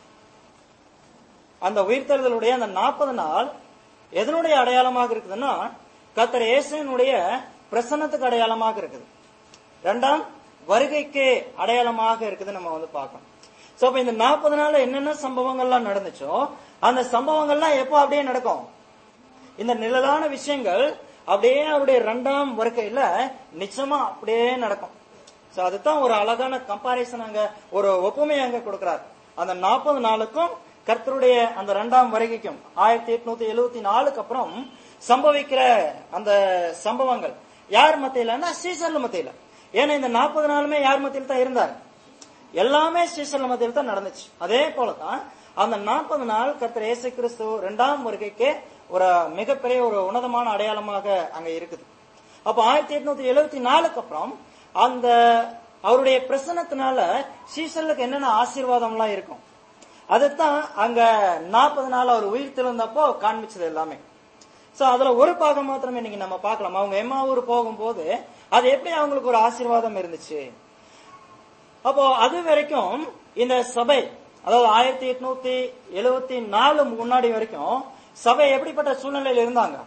அந்த உயிர்த்தெழுதலுடைய அந்த நாற்பது நாள் எதனுடைய அடையாளமாக இருக்குதுன்னா கத்தர் இயேசுனுடைய பிரசன்னத்துக்கு அடையாளமாக இருக்குது ரெண்டாம் வருகைக்கு அடையாளமாக இருக்குது நம்ம வந்து பார்க்கணும் சோ அப்ப இந்த நாற்பது நாள்ல என்னென்ன சம்பவங்கள்லாம் நடந்துச்சோ அந்த சம்பவங்கள்லாம் எப்போ அப்படியே நடக்கும் இந்த நிழலான விஷயங்கள் அப்படியே அவருடைய ரெண்டாம் வருகையில நிச்சயமா அப்படியே நடக்கும் சோ அதுதான் ஒரு அழகான கம்பாரிசன் அங்க ஒரு ஒப்புமை அங்க கொடுக்கிறார் அந்த நாற்பது நாளுக்கும் கர்த்தருடைய அந்த ரெண்டாம் வருகைக்கும் ஆயிரத்தி எட்நூத்தி எழுவத்தி நாலுக்கு அப்புறம் சம்பவிக்கிற அந்த சம்பவங்கள் யார் மத்தியிலன்னா சீசர்ல மத்தியில ஏன்னா இந்த நாற்பது நாளுமே யார் மத்தியில் தான் இருந்தார் எல்லாமே சீசர்ல மத்தியில் தான் நடந்துச்சு அதே போலதான் அந்த நாற்பது நாள் கர்த்தர் இயேசு கிறிஸ்து இரண்டாம் வருகைக்கு ஒரு மிகப்பெரிய ஒரு உன்னதமான அடையாளமாக அங்க இருக்குது அப்ப ஆயிரத்தி எட்நூத்தி எழுவத்தி நாலுக்கு அப்புறம் அந்த அவருடைய பிரசனத்தினால சீசர்களுக்கு என்னென்ன ஆசீர்வாதம்லாம் இருக்கும் அதுதான் அங்க நாற்பது நாள் அவர் உயிர் திறந்தப்போ காண்பிச்சது எல்லாமே சோ அதுல ஒரு பாகம் மாத்திரம் இன்னைக்கு நம்ம பார்க்கலாம் அவங்க எம்மாவூர் போகும்போது அது எப்படி அவங்களுக்கு ஒரு ஆசீர்வாதம் இருந்துச்சு அப்போ அது வரைக்கும் இந்த சபை அதாவது ஆயிரத்தி எட்நூத்தி எழுவத்தி நாலு முன்னாடி வரைக்கும் சபை எப்படிப்பட்ட சூழ்நிலையில இருந்தாங்க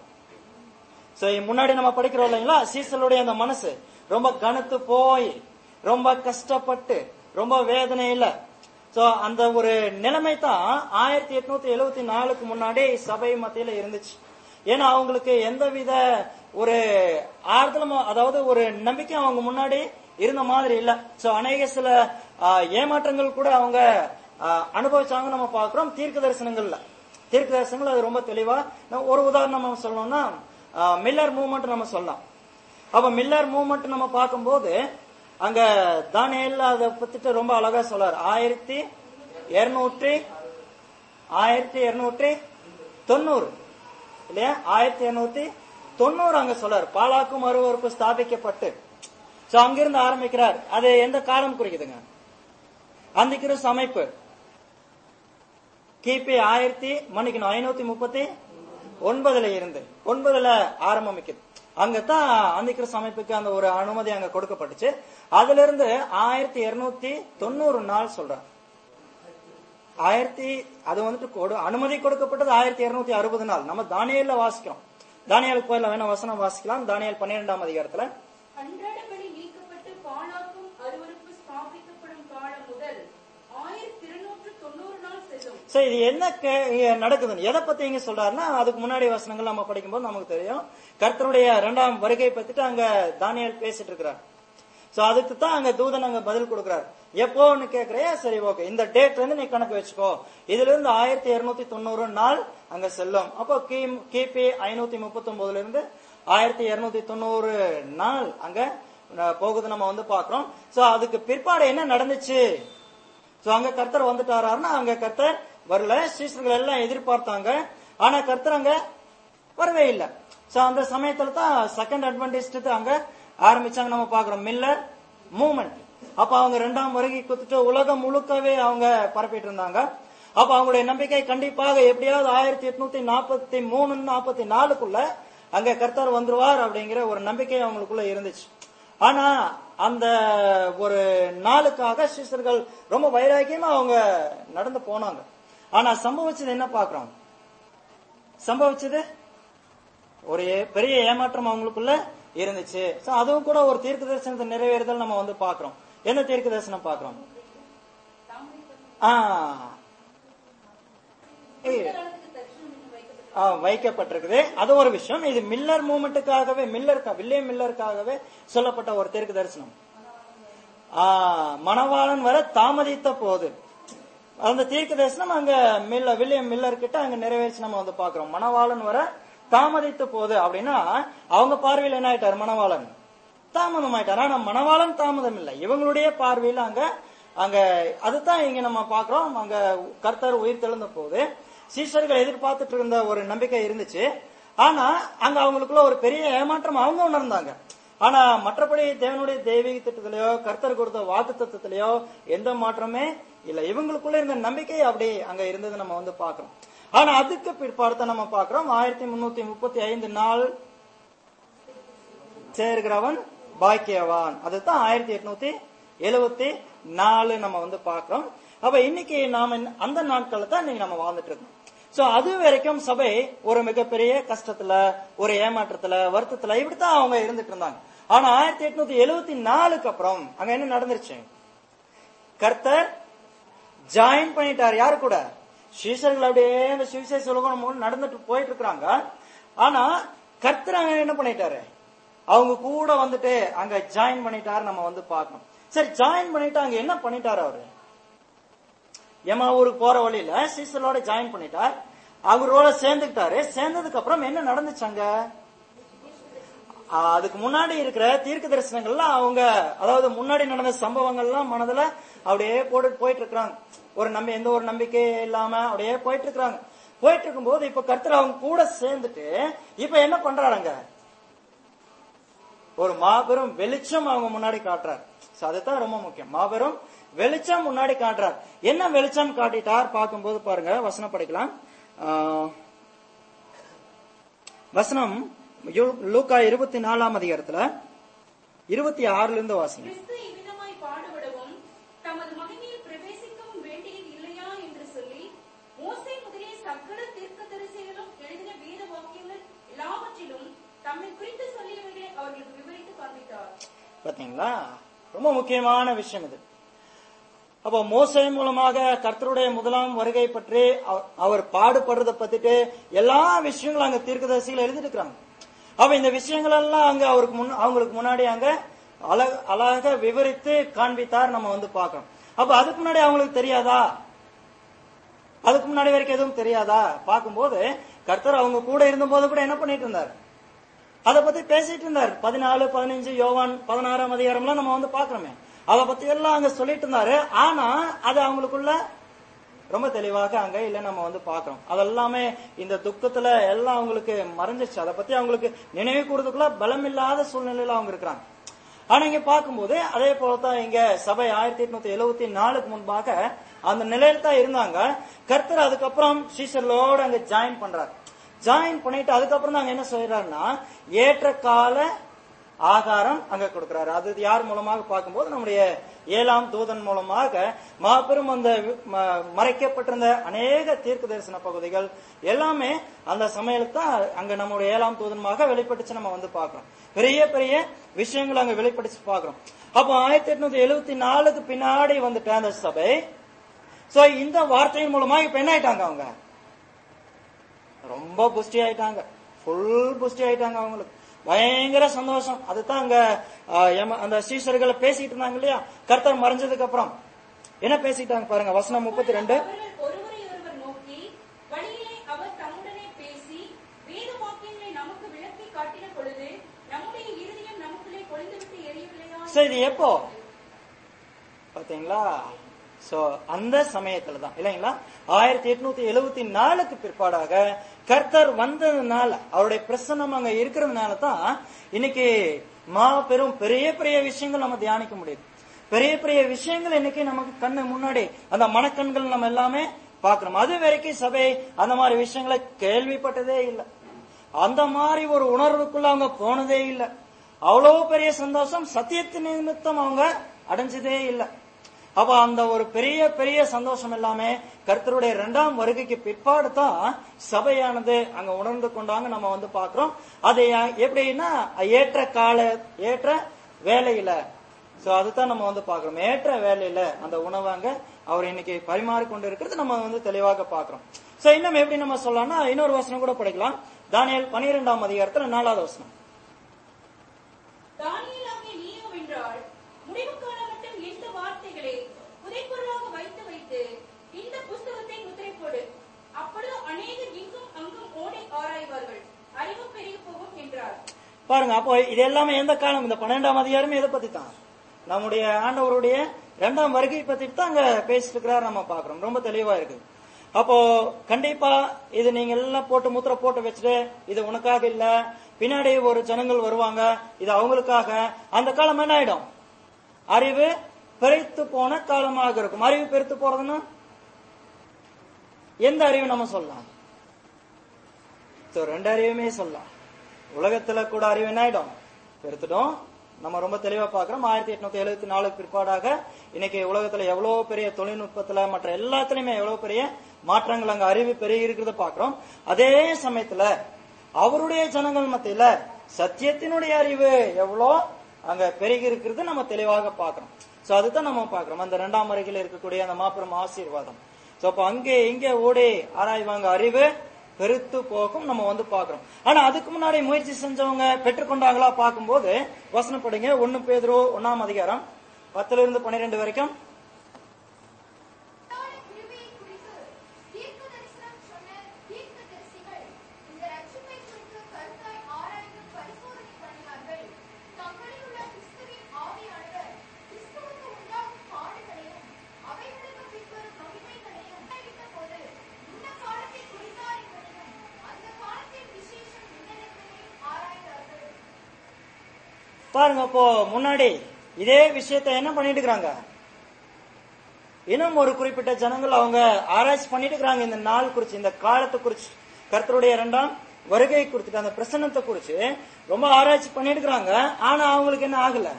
சோ முன்னாடி நம்ம படிக்கிறோம் இல்லைங்களா சீசலுடைய அந்த மனசு ரொம்ப கனத்து போய் ரொம்ப கஷ்டப்பட்டு ரொம்ப வேதனையில சோ அந்த ஒரு நிலைமை தான் ஆயிரத்தி எட்நூத்தி எழுவத்தி நாலுக்கு முன்னாடி சபை மத்தியில இருந்துச்சு ஏன்னா அவங்களுக்கு எந்தவித ஒரு ஆறுதலும் அதாவது ஒரு நம்பிக்கை அவங்க முன்னாடி இருந்த மாதிரி இல்ல சோ அநேக சில ஆஹ், ஏமாற்றங்கள் கூட அவங்க ஆஹ், அனுபவிச்சாங்க நம்ம பாக்குறோம் தீர்க்க தரிசனங்கள்ல தீர்க்க தரிசனங்கள் அது ரொம்ப தெளிவா நம்ம ஒரு உதாரணம் நம்ம சொல்லணும்னா ஆஹ், மில்லர் மூவ்மெண்ட் நம்ம சொல்லலாம் அப்ப மில்லர் மூவ்மெண்ட் நம்ம பார்க்கும்போது அங்க தானியல்ல அதை பத்திட்டு ரொம்ப அழகா சொல்றாரு ஆயிரத்தி இருநூற்றி ஆயிரத்தி இருநூற்றி தொண்ணூறு இல்லையா ஆயிரத்தி இருநூத்தி தொண்ணூறு அங்க சொல்றாரு பாலாக்கும் மறுவறுப்பு ஸ்தாபிக்கப்பட்டு சோ அங்கிருந்து ஆரம்பிக்கிறார் அது எந்த காலம் குறிக்குதுங்க அந்த கிறிஸ்து அமைப்பு கிபி ஆயிரத்தி மன்னிக்கணும் ஐநூத்தி முப்பத்தி ஒன்பதுல இருந்து ஒன்பதுல ஆரம்பிக்குது அங்கதான் அந்த கிறிஸ்து அமைப்புக்கு அந்த ஒரு அனுமதி அங்க கொடுக்கப்பட்டுச்சு அதுல இருந்து ஆயிரத்தி இருநூத்தி தொண்ணூறு நாள் சொல்றார் ஆயிரத்தி அது வந்துட்டு கொடு- அனுமதி கொடுக்கப்பட்டது ஆயிரத்தி இருநூத்தி அறுபது நாள் நம்ம தானியல்ல வாசிக்கிறோம் தானியலுக்கு போயில வேணா வசனம் வாசிக்கலாம் தானியல் பன்னிரெண்டாம் அதிகாரத்துல அன்றாடபடி நீக்கப்பட்டு பாழாக்கும் அருவருப்பு ஸ்தாபிக்கப்படும் காலம் முதல் ஆயிரத்தி இருநூற்று தொண்ணூறு நாள் செல்லும் சோ இது என்ன கே- இங்க நடக்குதுன்னு எதை பத்தி இங்க சொல்றாருன்னா அதுக்கு முன்னாடி வசனங்கள் நம்ம படிக்கும்போது நமக்கு தெரியும் கர்த்தருடைய இரண்டாம் வருகை பத்திட்டு அங்க தானியல் பேசிட்டு இருக்கிறார் சோ அதுக்கு தான் அங்க தூதன் அங்க பதில் கொடுக்கிறார் எப்போன்னு கேக்குறியா சரி ஓகே இந்த டேட்ல இருந்து நீ கணக்கு வச்சுக்கோ இதுல இருந்து ஆயிரத்தி இருநூத்தி தொண்ணூறு நாள் அங்க செல்லும் அப்போ கி- கிபி ஐநூத்தி முப்பத்தி ஒன்பதுல இருந்து ஆயிரத்தி இருநூத்தி தொண்ணூறு நாள் அங்க அஹ், போகுது நம்ம வந்து பாக்குறோம் சோ அதுக்கு பிற்பாடு என்ன நடந்துச்சு சோ அங்க கர்த்தர் வந்துட்டாராருன்னா அங்க கர்த்தர் வரல சீசர்கள் எல்லாம் எதிர்பார்த்தாங்க ஆனா கர்த்தர் அங்க வரவே இல்ல சோ அந்த சமயத்துல தான் செகண்ட் அட்வான்டேஜ் அங்க ஆரம்பிச்சாங்க நம்ம பாக்குறோம் மில்லர் மூமெண்ட் அப்ப அவங்க ரெண்டாம் வருகை குத்துட்டு உலகம் முழுக்கவே அவங்க பரப்பிட்டு இருந்தாங்க அப்ப அவங்களுடைய நம்பிக்கை கண்டிப்பாக எப்படியாவது ஆயிரத்தி எட்நூத்தி நாற்பத்தி மூணு நாற்பத்தி நாலுக்குள்ள அங்க கர்த்தர் வந்துருவார் அப்படிங்கிற ஒரு நம்பிக்கை அவங்களுக்குள்ள இருந்துச்சு ஆனா அந்த ஒரு நாளுக்காக சிஸ்டர்கள் ரொம்ப வைராக்கியமா அவங்க நடந்து போனாங்க ஆனா சம்பவிச்சது என்ன பாக்குறோம் சம்பவிச்சது ஒரு ஏ- பெரிய ஏமாற்றம் அவங்களுக்குள்ள இருந்துச்சு சோ அதுவும் கூட ஒரு தீர்க்க தரிசனத்தை நிறைவேறுதல் நம்ம வந்து பாக்குறோம் என்ன தீர்க்க தரிசனம் பாக்குறோம் ஆ ஏய், காலத்துக்கு தரிசனம் இன்னும் வைக்கப்பட்டு ஆ, வைக்கப்பட்டிருக்குது அது ஒரு விஷயம் இது மில்லர் மூமெண்ட்டுக்காகவே மில்லர் வில்லியம் மில்லருக்காகவே சொல்லப்பட்ட ஒரு தீர்க்க தரிசனம் ஆ, மணவாளன் வர தாமதித்த போது அந்த தீர்க்க தரிசனம் அங்க மில்ல வில்லியம் மில்லர் கிட்ட அங்க நிறைவேறிச்சு நம்ம வந்து பாக்குறோம் மணவாளன் வர தாமதித்த போது அப்படின்னா அவங்க பார்வையில் என்ன ஆயிட்டார் மணவாளன் தாமதம் ஆயிட்டார் ஆனா மணவாளன் தாமதம் இல்லை இவங்களுடைய பார்வையில் அங்க அங்க அதுதான் இங்க நம்ம பாக்குறோம் அங்க கர்த்தர் உயிர் தெழுந்த போது சீஷர்கள் எதிர்பார்த்துட்டு இருந்த ஒரு நம்பிக்கை இருந்துச்சு ஆனா அங்க அவங்களுக்குள்ள ஒரு பெரிய ஏமாற்றம் அவங்க உணர்ந்தாங்க ஆனா மற்றபடி தேவனுடைய தெய்வீக திட்டத்திலேயோ கர்த்தர் கொடுத்த வாக்கு தத்துவத்திலேயோ எந்த மாற்றமே இல்ல இவங்களுக்குள்ள இருந்த நம்பிக்கை அப்படி அங்க இருந்தது நம்ம வந்து பாக்குறோம் ஆனா அதுக்கு பிற்பாடு நம்ம பாக்குறோம் ஆயிரத்தி முன்னூத்தி முப்பத்தி ஐந்து நாள் சேர்கிறவன் பாக்கியவான் அதுதான் ஆயிரத்தி எட்நூத்தி எழுவத்தி நாலு நம்ம வந்து பாக்குறோம் அப்ப இன்னைக்கு நாம இந்த- அந்த நாட்களை தான் இன்னைக்கு நம்ம வாழ்ந்துட்டு இருக்கோம் சோ அது வரைக்கும் சபை ஒரு மிகப்பெரிய கஷ்டத்துல ஒரு ஏமாற்றத்துல வருத்தத்துல இப்படித்தான் அவங்க இருந்துட்டு இருந்தாங்க ஆனா ஆயிரத்தி எட்நூத்தி எழுவத்தி நாலுக்கு அப்புறம் அங்க என்ன நடந்துருச்சு கர்த்தர் ஜாயின் பண்ணிட்டார் யாரு கூட சீசர்கள் அப்படியே அந்த சுவிசேஷ உலகம் முழு நடந்துட்டு போயிட்டு இருக்காங்க ஆனா கர்த்தர் அங்க என்ன பண்ணிட்டாரு அவங்க கூட வந்துட்டு அங்க ஜாயின் பண்ணிட்டாரு நம்ம வந்து பார்க்கணும் சரி ஜாயின் பண்ணிட்டு அங்க என்ன பண்ணிட்டாரு அவரு எமா ஊருக்கு போற வழியில சீசலோட ஜாயின் பண்ணிட்டார் அவரோட சேர்ந்துக்கிட்டாரு சேர்ந்ததுக்கு அப்புறம் என்ன நடந்துச்சு அங்க ஆஹ் அதுக்கு முன்னாடி இருக்கிற தீர்க்க தரிசனங்கள்லாம் அவங்க அதாவது முன்னாடி நடந்த சம்பவங்கள்லாம் மனதுல அப்படியே போட்டு போயிட்டு இருக்கிறாங்க ஒரு நம்பி எந்த ஒரு நம்பிக்கை இல்லாம அப்படியே போயிட்டு இருக்கிறாங்க போயிட்டு இருக்கும்போது இப்ப கர்த்தர் அவங்க கூட சேர்ந்துட்டு இப்ப என்ன பண்றாருங்க ஒரு மாபெரும் வெளிச்சம் அவங்க முன்னாடி காட்டுறார் So அதுதான் ரொம்ப முக்கியம் மாபெரும் வெளிச்சம் முன்னாடி காட்டுறார் என்ன வெளிச்சம் காட்டிட்டார் பார்க்கும்போது பாருங்க வசனம் படிக்கலாம் ஆஹ் வசனம் யூ- லூக்கா இருபத்தி நாலாம் அதிகாரத்துல இருபத்தி ஆறுல இருந்து வாசிங்க கிறிஸ்து இவ்விதமாய் பாடுபடவும் தமது மகிமையில் பிரவேசிக்கவும் வேண்டியது இல்லையா என்று சொல்லி மோசே முதலிய சகல தீர்க்கதரிசிகளும் எழுதின வேத வாக்கியங்கள் எல்லாவற்றிலும் தம்மை குறித்து சொல்லியவைகளை அவர்களுக்கு விவரித்து காண்பித்தார் பாத்தீங்களா ரொம்ப முக்கியமான விஷயம் இது அப்போ மோசை மூலமாக கர்த்தருடைய முதலாம் வருகை பற்றி அவ- அவர் பாடுபடுறத பத்திட்டு எல்லா விஷயங்களும் அங்க தீர்க்கதரிசிகள் எழுதிட்டு இருக்காங்க அப்ப இந்த விஷயங்கள் எல்லாம் அங்க அவருக்கு முன் அவங்களுக்கு முன்னாடி அங்க அழக அழகாக விவரித்து காண்பித்தார் நம்ம வந்து பார்க்கணும் அப்ப அதுக்கு முன்னாடி அவங்களுக்கு தெரியாதா அதுக்கு முன்னாடி வரைக்கும் எதுவும் தெரியாதா பார்க்கும்போது கர்த்தர் அவங்க கூட இருந்தபோது கூட என்ன பண்ணிட்டு இருந்தார் அதை பத்தி பேசிட்டு இருந்தார் பதினாலு பதினஞ்சு யோவான் பதினாறாம் அதிகாரம்லாம் நம்ம வந்து பாக்குறோமே அதை பத்தி எல்லாம் அங்க சொல்லிட்டு இருந்தாரு ஆனா அது அவங்களுக்குள்ள ரொம்ப தெளிவாக அங்க இல்ல நம்ம வந்து பாக்குறோம் அதெல்லாமே இந்த துக்கத்துல எல்லாம் அவங்களுக்கு மறைஞ்சிச்சு அதை பத்தி அவங்களுக்கு நினைவு கூறதுக்குள்ள பலம் இல்லாத சூழ்நிலையில அவங்க இருக்கிறாங்க ஆனா இங்க பார்க்கும்போது அதே போலதான் இங்க சபை ஆயிரத்தி எட்நூத்தி எழுவத்தி நாலுக்கு முன்பாக அந்த நிலையில தான் இருந்தாங்க கர்த்தர் அதுக்கப்புறம் சீசர்களோட அங்க ஜாயின் பண்றாரு ஜாயின் பண்ணிட்டு அதுக்கப்புறம் தான் அங்க என்ன சொல்றாருன்னா ஏற்ற கால ஆகாரம் அங்க கொடுக்கிறாரு அது யார் மூலமாக பார்க்கும்போது நம்முடைய ஏழாம் தூதன் மூலமாக மாபெரும் அந்த ம- மறைக்கப்பட்டிருந்த அநேக தீர்க்க தரிசன பகுதிகள் எல்லாமே அந்த சமையல் தான் அங்க நம்முடைய ஏழாம் தூதனமாக வெளிப்பட்டுச்சு நம்ம வந்து பார்க்கிறோம் பெரிய பெரிய விஷயங்கள் அங்க வெளிப்பட்டுச்சு பார்க்கிறோம் அப்போ ஆயிரத்தி எட்நூத்தி எழுவத்தி நாலுக்கு பின்னாடி வந்துட்ட அந்த சபை சோ இந்த வார்த்தையின் மூலமா இப்ப என்ன ஆயிட்டாங்க அவங்க ரொம்ப புஷ்டி ஆயிட்டாங்க ஃபுல் புஷ்டி ஆயிட்டாங்க அவங்களுக்கு பயங்கர சந்தோஷம் அதுதான் அங்க ஆஹ், எம- அந்த சீசர்களை பேசிட்டு இருந்தாங்க இல்லையா கர்த்தர் மறைஞ்சதுக்கு அப்புறம் என்ன பேசிட்டாங்க பாருங்க வசனம் முப்பத்தி ரெண்டு அவர்கள் ஒருவரை ஒருவர் நோக்கி வழியிலே அவர் தம்முடனே பேசி வேத வாக்கியங்களை நமக்கு விளக்கி காட்டின பொழுது நம்முடைய இருதயம் நமக்குள்ளே கொழுந்துவிட்டு எரியவில்லையா சோ இது எப்போ பாத்தீங்களா சோ அந்த சமயத்துல தான் இல்லைங்களா ஆயிரத்தி எட்நூத்தி எழுவத்தி நாலுக்கு பிற்பாடாக கர்த்தர் வந்ததுனால அவருடைய பிரசன்னம் அங்க இருக்கிறதுனால தான் இன்னைக்கு மாபெரும் பெரிய பெரிய விஷயங்கள் நம்ம தியானிக்க முடியுது பெரிய பெரிய விஷயங்கள் இன்னைக்கு நமக்கு கண்ணு முன்னாடி அந்த மனக்கண்கள் நம்ம எல்லாமே பார்க்கிறோம் அது வரைக்கும் சபை அந்த மாதிரி விஷயங்களை கேள்விப்பட்டதே இல்லை அந்த மாதிரி ஒரு உணர்வுக்குள்ள அவங்க போனதே இல்லை அவ்வளவு பெரிய சந்தோஷம் சத்தியத்தின் நிமித்தம் அவங்க அடைஞ்சதே இல்லை அப்ப அந்த ஒரு பெரிய பெரிய சந்தோஷம் எல்லாமே கர்த்தருடைய இரண்டாம் வருகைக்கு பிற்பாடு தான் சபையானது அங்க உணர்ந்து கொண்டாங்க நம்ம வந்து பாக்குறோம் அது எப்படின்னா ஏற்ற கால ஏற்ற வேலையில சோ அதுதான் நம்ம வந்து பாக்குறோம் ஏற்ற வேலையில அந்த உணவை அங்க அவர் இன்னைக்கு பரிமாறி கொண்டு இருக்கிறது நம்ம வந்து தெளிவாக பாக்குறோம் சோ இன்னும் எப்படி நம்ம சொல்லலாம்னா இன்னொரு வசனம் கூட படிக்கலாம் தானியல் பனிரெண்டாம் அதிகாரத்துல நாலாவது வசனம் தானியேலாகிய நீயோ வென்றால் முடிவு காலம் மட்டும் இந்த வார்த்தைகளை புதைப்பொருளாக வைத்து வைத்து இந்த புஸ்தகத்தை முத்திரை போடு அப்பொழுது அநேகர் இங்கும் அங்கும் ஓடி ஆராய்வார்கள் அறிவு பெருகி போகும் என்றார் பாருங்க அப்போ இது எல்லாமே எந்த காலம் இந்த பன்னெண்டாம் அதிகாரமே எதை பத்தி தான் நம்முடைய ஆண்டவருடைய இரண்டாம் வருகை பத்தி தான் அங்க பேசிட்டு இருக்கிறார் நம்ம பாக்குறோம் ரொம்ப தெளிவா இருக்குது அப்போ கண்டிப்பா இது நீங்க எல்லாம் போட்டு முத்திரை போட்டு வச்சுட்டு இது உனக்காக இல்ல பின்னாடி ஒரு ஜனங்கள் வருவாங்க இது அவங்களுக்காக அந்த காலம் என்ன ஆயிடும் அறிவு பெருத்து போன காலமாக இருக்கும் அறிவு பெருத்து போறதுன்னா எந்த அறிவு நம்ம சொல்லலாம் So, ரெண்டு அறிவுமே சொல்லலாம் உலகத்துல கூட அறிவு என்ன ஆயிடும் பெருத்துடும் நம்ம ரொம்ப தெளிவா பாக்குறோம் ஆயிரத்தி எட்நூத்தி எழுபத்தி நாலு பிற்பாடாக இன்னைக்கு உலகத்துல எவ்வளவு பெரிய தொழில்நுட்பத்துல மற்ற எல்லாத்துலயுமே எவ்வளவு பெரிய மாற்றங்கள் அங்க அறிவு பெருகி இருக்கிறத பாக்குறோம் அதே சமயத்துல அவருடைய ஜனங்கள் மத்தியில சத்தியத்தினுடைய அறிவு எவ்வளோ அங்க பெருகி இருக்கிறது நம்ம தெளிவாக பாக்குறோம் சோ அதுதான் நம்ம பாக்குறோம் அந்த இரண்டாம் வருகையில் இருக்கக்கூடிய அந்த மாபெரும் ஆசீர்வாதம் சோ அப்ப அங்கே இங்கே ஓடி ஆராய்வாங்க அறிவு பெருத்து போகும் நம்ம வந்து பாக்குறோம் ஆனா அதுக்கு முன்னாடி முயற்சி செஞ்சவங்க பெற்றுக்கொண்டாங்களா பார்க்கும்போது வசனப்படுங்க ஒன்னு பேதுரு ஒன்னாம் அதிகாரம் பத்துல இருந்து பன்னிரெண்டு வரைக்கும் உண்டான கிருபையை குறித்து தீர்க்க தரிசனம் சொன்ன தீர்க்கதரிசிகள் இந்த ரட்சிப்பை குறித்து கருத்தாய் ஆராய்ந்து பரிசோதனை பண்ணினார்கள். தங்களில் உள்ள கிறிஸ்துவின் ஆவியானவர் கிறிஸ்துவுக்கு உண்டாகும் பாடுகளையும் அவைகளுக்கு பின்வரும் மகிமைகளையும் அறிவித்தபோது, இந்த காலத்தை குறித்தார் என்பதையும் அந்த காலத்தின் விசேஷம் என்னென்னதையும் ஆராய்ந்தார்கள். பாருங்க அப்போ முன்னாடி இதே விஷயத்தை என்ன பண்ணிட்டு இருக்கிறாங்க இன்னும் ஒரு குறிப்பிட்ட ஜனங்கள் அவங்க ஆராய்ச்சி பண்ணிட்டு இருக்கிறாங்க இந்த நாள் குறிச்சு இந்த காலத்தை குறிச்சு கர்த்தருடைய இரண்டாம் வருகை குறித்து அந்த பிரசன்னத்தை குறிச்சு ரொம்ப ஆராய்ச்சி பண்ணிட்டு இருக்கிறாங்க ஆனா அவங்களுக்கு என்ன ஆகல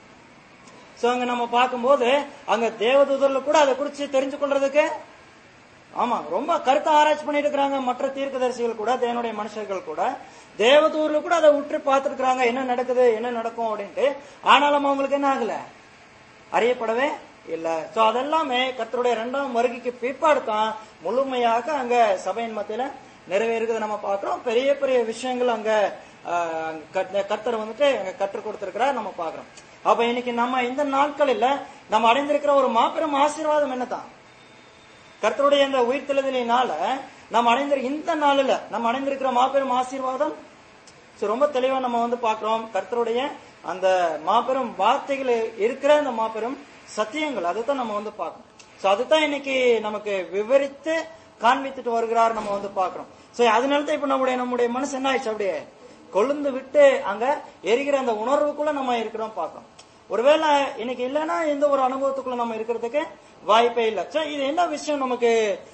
சோ அங்க நம்ம பார்க்கும்போது அங்க தேவதூதர்ல கூட அதை குறிச்சு தெரிஞ்சு கொள்றதுக்கு ஆமா ரொம்ப கருத்த ஆராய்ச்சி பண்ணிட்டு இருக்கிறாங்க மற்ற தீர்க்கதரிசிகள் கூட தேவனுடைய மனுஷர்கள் கூட தேவதூர்ல கூட அதை உற்று பார்த்துருக்காங்க என்ன நடக்குது என்ன நடக்கும் அப்படின்ட்டு ஆனாலும் அவங்களுக்கு என்ன ஆகல அறியப்படவே இல்ல சோ அதெல்லாமே கர்த்தருடைய இரண்டாம் வருகைக்கு பிற்பாடு தான் முழுமையாக அங்க சபையின் மத்தியில நிறைவேறுகிறத நம்ம பார்க்கிறோம் பெரிய பெரிய விஷயங்கள் அங்க ஆஹ், கர்த்த- கர்த்தர் வந்துட்டு அங்க கற்றுக் கொடுத்திருக்கிறார் நம்ம பார்க்கிறோம் அப்ப இன்னைக்கு நம்ம இந்த நாட்களில் நம்ம அடைந்திருக்கிற ஒரு மாபெரும் ஆசீர்வாதம் என்னதான் கர்த்தருடைய இந்த உயிர்த்தெழுதலினால நம்ம அடைந்திரு இந்த நாளில் நம்ம அடைந்திருக்கிற மாபெரும் ஆசீர்வாதம் So, ரொம்ப தெளிவா நம்ம வந்து பார்க்கிறோம் கர்த்தருடைய அந்த மாபெரும் வார்த்தைகள் இருக்கிற அந்த மாபெரும் சத்தியங்கள் அதுதான் நம்ம வந்து பார்க்கணும் சோ அதுதான் இன்னைக்கு நமக்கு விவரித்து காண்பித்துட்டு வருகிறார் நம்ம வந்து பார்க்கிறோம் சோ அதனால தான் இப்ப நம்முடைய நம்முடைய மனசு என்ன ஆயிடுச்சு அப்படியே கொழுந்து விட்டு அங்க எரிகிற அந்த உணர்வுக்குள்ள நம்ம இருக்கிறோம் பார்க்கிறோம் ஒருவேளை இன்னைக்கு இல்லைன்னா எந்த ஒரு அனுபவத்துக்குள்ள நம்ம இருக்கிறதுக்கு வாய்ப்பே இல்லை சோ இது என்ன விஷயம் நமக்கு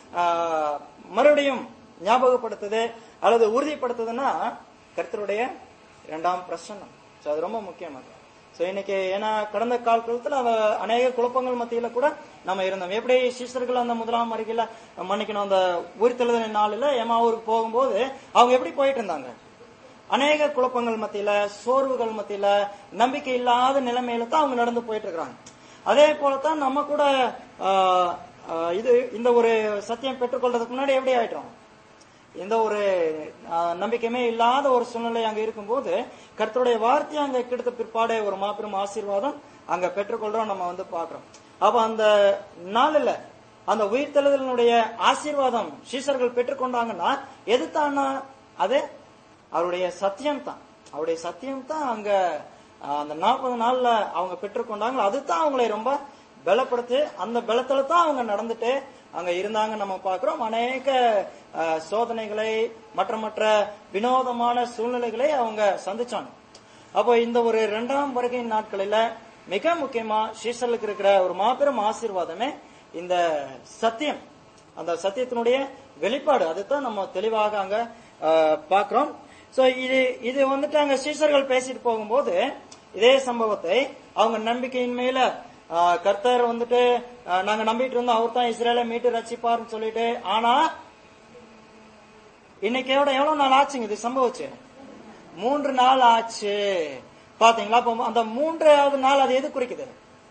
ஆஹ், மறுபடியும் ஞாபகப்படுத்துது அல்லது உறுதிப்படுத்துதுன்னா கர்த்தருடைய இரண்டாம் பிரசன்னம் சோ அது ரொம்ப முக்கியமானது சோ இன்னைக்கு ஏன்னா கடந்த காலத்துல அவ அநேக குழப்பங்கள் மத்தியில கூட நம்ம இருந்தோம் எப்படி சீசர்கள் அந்த முதலாம் அறிக்கையில மன்னிக்கணும் அந்த உயிர்த்தெழுதல் நாளில் எமாவூருக்கு போகும்போது அவங்க எப்படி போயிட்டு இருந்தாங்க அநேக குழப்பங்கள் மத்தியில சோர்வுகள் மத்தியில நம்பிக்கை இல்லாத நிலைமையில தான் அவங்க நடந்து போயிட்டு இருக்கிறாங்க அதே போலத்தான் நம்ம கூட ஆஹ், ஆஹ், இது இந்த ஒரு சத்தியம் பெற்றுக்கொள்றதுக்கு முன்னாடி எப்படி ஆயிட்டோம் எந்த ஒரு ஆஹ், நம்பிக்கையுமே இல்லாத ஒரு சூழ்நிலை அங்க இருக்கும்போது கர்த்தருடைய வார்த்தை அங்க கிடைத்த பிற்பாடு ஒரு மாபெரும் ஆசீர்வாதம் அங்க பெற்றுக்கொள்றோம் நம்ம வந்து பாக்குறோம் அப்ப அந்த நாளில் அந்த உயிர்த்தெழுதலினுடைய ஆசீர்வாதம் சீசர்கள் பெற்றுக்கொண்டாங்கன்னா எது தானா அது அவருடைய சத்தியம் தான் அவருடைய சத்தியம் தான் அங்க ஆஹ், அந்த நாற்பது நாள்ல அவங்க பெற்றுக்கொண்டாங்க அதுதான் அவங்களை ரொம்ப பலப்படுத்து அந்த பலத்துல தான் அவங்க நடந்துட்டு அங்க இருந்தாங்க நம்ம பார்க்கிறோம் அநேக ஆஹ், சோதனைகளை மற்ற மற்ற வினோதமான சூழ்நிலைகளை அவங்க சந்திச்சாங்க அப்போ இந்த ஒரு இரண்டாம் வருகை நாட்களில மிக முக்கியமா சீசர்களுக்கு இருக்கிற ஒரு மாபெரும் ஆசீர்வாதமே இந்த சத்தியம் அந்த சத்தியத்தினுடைய வெளிப்பாடு அதுதான் நம்ம தெளிவாக அங்க ஆஹ், பார்க்கிறோம் சோ இது இது வந்துட்டு அங்க சீசர்கள் பேசிட்டு போகும்போது இதே சம்பவத்தை அவங்க நம்பிக்கையின் மேல ஆஹ், கர்த்தர் வந்துட்டு ஆஹ், நாங்க நம்பிட்டு இருந்தோம் அவர் தான் இஸ்ரேலை மீட்டு ரட்சிப்பார்னு சொல்லிட்டு ஆனா இன்னைக்கோட எவ்வளவு நாள் ஆச்சுங்க இது சம்பவிச்சு மூன்று நாள் ஆச்சு பாத்தீங்களா அப்ப அந்த மூன்றாவது நாள் அது எது குறிக்குது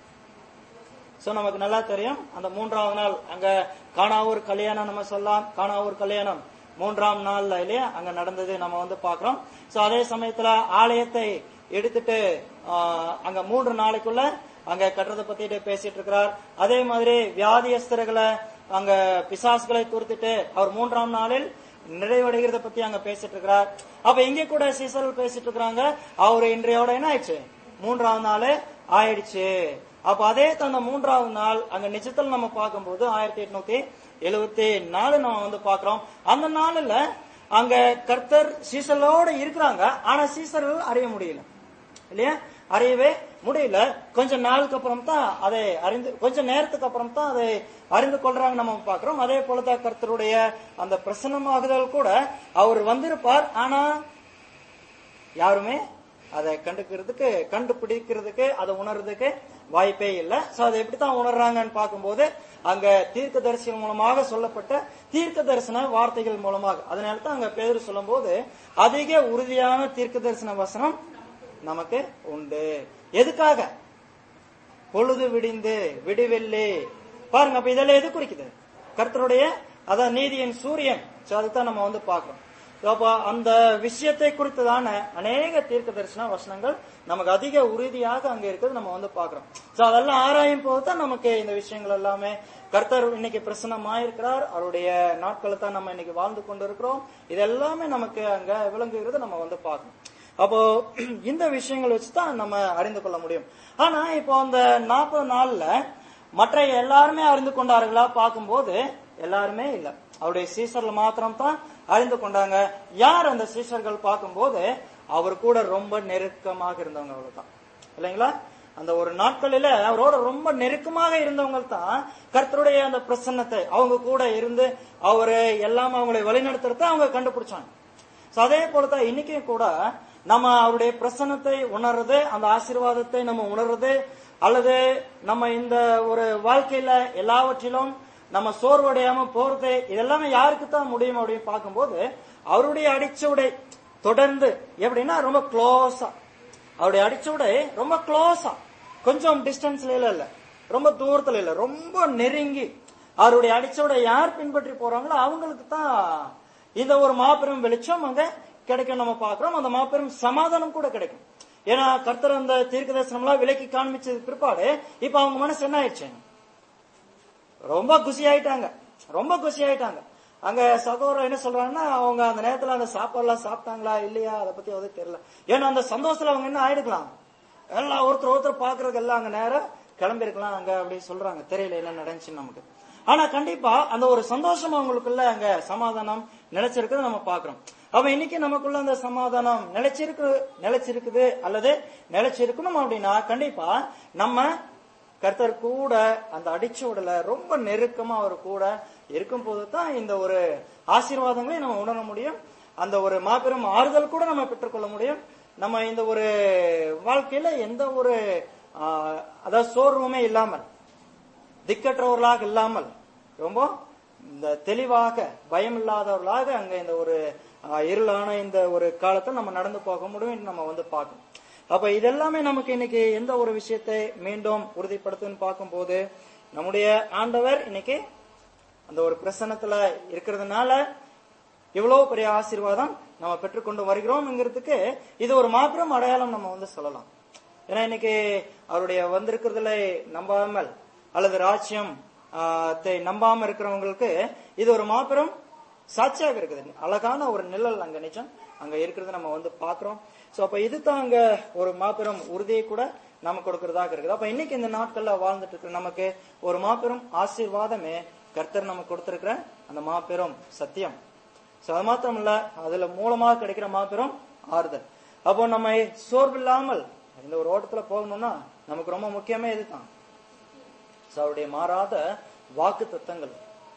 சோ நமக்கு நல்லா தெரியும் அந்த மூன்றாவது நாள் அங்க காணாவூர் கல்யாணம் நம்ம சொல்லலாம் காணாவூர் கல்யாணம் மூன்றாம் நாள்ல இல்லையா அங்க நடந்தது நம்ம வந்து பாக்குறோம் சோ அதே சமயத்துல ஆலயத்தை எடுத்துட்டு ஆஹ், அங்க மூன்று நாளைக்குள்ள அங்க கட்டுறதை பத்திட்டு பேசிட்டு இருக்கிறார் அதே மாதிரி வியாதியஸ்தர்களை அங்க பிசாசுகளை துரத்திட்டு அவர் மூன்றாம் நாளில் நிறைவடைகிறத பத்தி அங்க பேசிட்டு இருக்கிறார் அப்ப இங்க கூட சீசர்கள் பேசிட்டு இருக்கிறாங்க அவர் இன்றையோட என்ன ஆயிடுச்சு மூன்றாவது நாள் ஆயிடுச்சு அப்ப அதே தந்த மூன்றாவது நாள் அங்க நிஜத்தில் நம்ம பார்க்கும்போது ஆயிரத்தி எட்நூத்தி எழுவத்தி நாலு நம்ம வந்து பாக்குறோம் அந்த நாள்ல அங்க கர்த்தர் சீசலோட இருக்கிறாங்க ஆனா சீசர்கள் அறிய முடியல இல்லையா அறியவே முடியல கொஞ்ச நாளுக்கு அப்புறம் தான் அதை அறிந்து கொஞ்ச நேரத்துக்கு அப்புறம் தான் அதை அறிந்து கொள்றாங்க நம்ம பாக்குறோம் அதே போலதான் கர்த்தருடைய அந்த பிரசன்னமாகுதல் கூட அவர் வந்திருப்பார் ஆனா யாருமே அதை கண்டுக்கிறதுக்கு கண்டுபிடிக்கிறதுக்கு அதை உணர்றதுக்கு வாய்ப்பே இல்லை சோ அதை எப்படித்தான் உணர்றாங்கன்னு பார்க்கும்போது அங்க தீர்க்க தரிசனம் மூலமாக சொல்லப்பட்ட தீர்க்க தரிசன வார்த்தைகள் மூலமாக அதனால தான் அங்க பேர் சொல்லும்போது அதிக உறுதியான தீர்க்க தரிசன வசனம் நமக்கு உண்டு எதுக்காக பொழுது விடிந்து விடிவெள்ளி பாருங்க அப்ப இதெல்லாம் எது குறிக்குது கர்த்தருடைய அதான் நீதியின் சூரியன் சோ அதுதான் நம்ம வந்து பார்க்கிறோம் So, அப்ப அந்த விஷயத்தை குறித்ததான அநேக தீர்க்க தரிசன வசனங்கள் நமக்கு அதிக உறுதியாக அங்க இருக்கிறது நம்ம வந்து பார்க்கிறோம் சோ அதெல்லாம் ஆராயும் போது தான் நமக்கு இந்த விஷயங்கள் எல்லாமே கர்த்தர் இன்னைக்கு பிரசன்னமாயிருக்கிறார் அவருடைய நாட்களை தான் நம்ம இன்னைக்கு வாழ்ந்து கொண்டு இருக்கிறோம் இது எல்லாமே நமக்கு அங்க விளங்குகிறது நம்ம வந்து பார்க்கணும் அப்போ இந்த விஷயங்கள் வச்சுதான் நம்ம அறிந்து கொள்ள முடியும் ஆனா இப்போ அந்த நாற்பது நாள்ல மற்ற எல்லாருமே அறிந்து கொண்டார்களா பார்க்கும்போது எல்லாருமே இல்ல அவருடைய சீசர்ல மாத்திரம் தான் அறிந்து கொண்டாங்க யார் அந்த சீசர்கள் பார்க்கும்போது அவர் கூட ரொம்ப நெருக்கமாக இருந்தவங்க அவ்வளவுதான் இல்லைங்களா அந்த ஒரு நாட்களில அவரோட ரொம்ப நெருக்கமாக இருந்தவங்க தான் கர்த்தருடைய அந்த பிரசன்னத்தை அவங்க கூட இருந்து அவரு எல்லாம் அவங்களை வழிநடத்துறத அவங்க கண்டுபிடிச்சாங்க So, அதே போலதான் இன்னைக்கும் கூட நம்ம அவருடைய பிரசன்னத்தை உணர்றது அந்த ஆசீர்வாதத்தை நம்ம உணர்றது அல்லது நம்ம இந்த ஒரு வாழ்க்கையில எல்லாவற்றிலும் நம்ம சோர்வடையாம போறது இதெல்லாமே யாருக்கு தான் முடியும் அப்படின்னு பார்க்கும்போது அவருடைய அடிச்சுவடை தொடர்ந்து எப்படின்னா ரொம்ப க்ளோஸா அவருடைய அடிச்சுவடை ரொம்ப க்ளோஸா கொஞ்சம் டிஸ்டன்ஸ்ல இல்ல இல்ல ரொம்ப தூரத்துல இல்ல ரொம்ப நெருங்கி அவருடைய அடிச்சுவடை யார் பின்பற்றி போறாங்களோ அவங்களுக்கு தான் இந்த ஒரு மாபெரும் வெளிச்சம் அங்க கிடைக்கும் நம்ம பாக்குறோம் அந்த மாபெரும் சமாதானம் கூட கிடைக்கும் ஏன்னா கர்த்தர் அந்த தீர்க்க தரிசனம்லாம் விலக்கி காண்பிச்சது பிற்பாடு இப்ப அவங்க மனசு என்ன ஆயிடுச்சு ரொம்ப குஷி ஆயிட்டாங்க ரொம்ப குஷி ஆயிட்டாங்க அங்க சகோதரர் என்ன சொல்றாங்கன்னா அவங்க அந்த நேரத்துல அந்த சாப்பாடுலாம் சாப்பிட்டாங்களா இல்லையா அதை பத்தி வந்து தெரியல ஏன்னா அந்த சந்தோஷத்துல அவங்க என்ன ஆயிடுக்கலாம் எல்லாம் ஒருத்தர் ஒருத்தர் பாக்குறதுக்கு எல்லாம் அங்க நேரம் கிளம்பி இருக்கலாம் அங்க அப்படி சொல்றாங்க தெரியல என்ன நடந்துச்சுன்னு நமக்கு ஆனா கண்டிப்பா அந்த ஒரு சந்தோஷம் அவங்களுக்குள்ள அங்க சமாதானம் நிலைச்சிருக்குது நம்ம பாக்குறோம் அப்ப இன்னைக்கு நமக்குள்ள அந்த சமாதானம் நிலைச்சிருக்கு நிலைச்சிருக்குது அல்லது நிலைச்சிருக்கணும் அப்படின்னா கண்டிப்பா நம்ம கர்த்தர் கூட அந்த அடிச்சுவடல ரொம்ப நெருக்கமா அவர் கூட இருக்கும் போது தான் இந்த ஒரு ஆசீர்வாதங்களை நம்ம உணர முடியும் அந்த ஒரு மாபெரும் ஆறுதல் கூட நம்ம பெற்றுக்கொள்ள முடியும் நம்ம இந்த ஒரு வாழ்க்கையில எந்த ஒரு ஆஹ், அதாவது சோர்வுமே இல்லாமல் திக்கற்றவர்களாக இல்லாமல் ரொம்ப இந்த தெளிவாக பயம் இல்லாதவர்களாக அங்க இந்த ஒரு ஆஹ், இருளான இந்த ஒரு காலத்தை நம்ம நடந்து போக முடியும் நம்ம வந்து பார்க்கணும் அப்ப இதெல்லாமே நமக்கு இன்னைக்கு எந்த ஒரு விஷயத்தை மீண்டும் உறுதிப்படுத்துன்னு பார்க்கும்போது நம்முடைய ஆண்டவர் இன்னைக்கு அந்த ஒரு பிரசன்னத்துல இருக்கிறதுனால இவ்வளவு பெரிய ஆசீர்வாதம் நம்ம பெற்றுக்கொண்டு வருகிறோம்ங்கிறதுக்கு இது ஒரு மாபெரும் அடையாளம் நம்ம வந்து சொல்லலாம் ஏன்னா இன்னைக்கு அவருடைய வந்திருக்கிறதுல நம்பாமல் அல்லது ராஜ்யம் ஆஹ், த்தை நம்பாம இருக்கிறவங்களுக்கு இது ஒரு மாபெரும் சாட்சியாக இருக்குது அழகான ஒரு நிழல் அங்க நிஜம் அங்க இருக்கிறது நம்ம வந்து பாக்குறோம் சோ அப்ப இது தான் அங்க ஒரு மாபெரும் உறுதியை கூட நம்ம கொடுக்கறதாக இருக்குது அப்ப இன்னைக்கு இந்த நாட்கள்ல வாழ்ந்துட்டு இருக்கிற நமக்கு ஒரு மாபெரும் ஆசீர்வாதமே கர்த்தர் நமக்கு கொடுத்திருக்கிற அந்த மாபெரும் சத்தியம் சோ அது மாத்திரம் இல்ல அதுல மூலமாக கிடைக்கிற மாபெரும் ஆறுதல் அப்போ நம்ம சோர்வில்லாமல் இந்த ஒரு ஓட்டத்துல போகணும்னா நமக்கு ரொம்ப முக்கியமே இதுதான் So, அவருடைய மாறாத வாக்கு தத்தங்கள்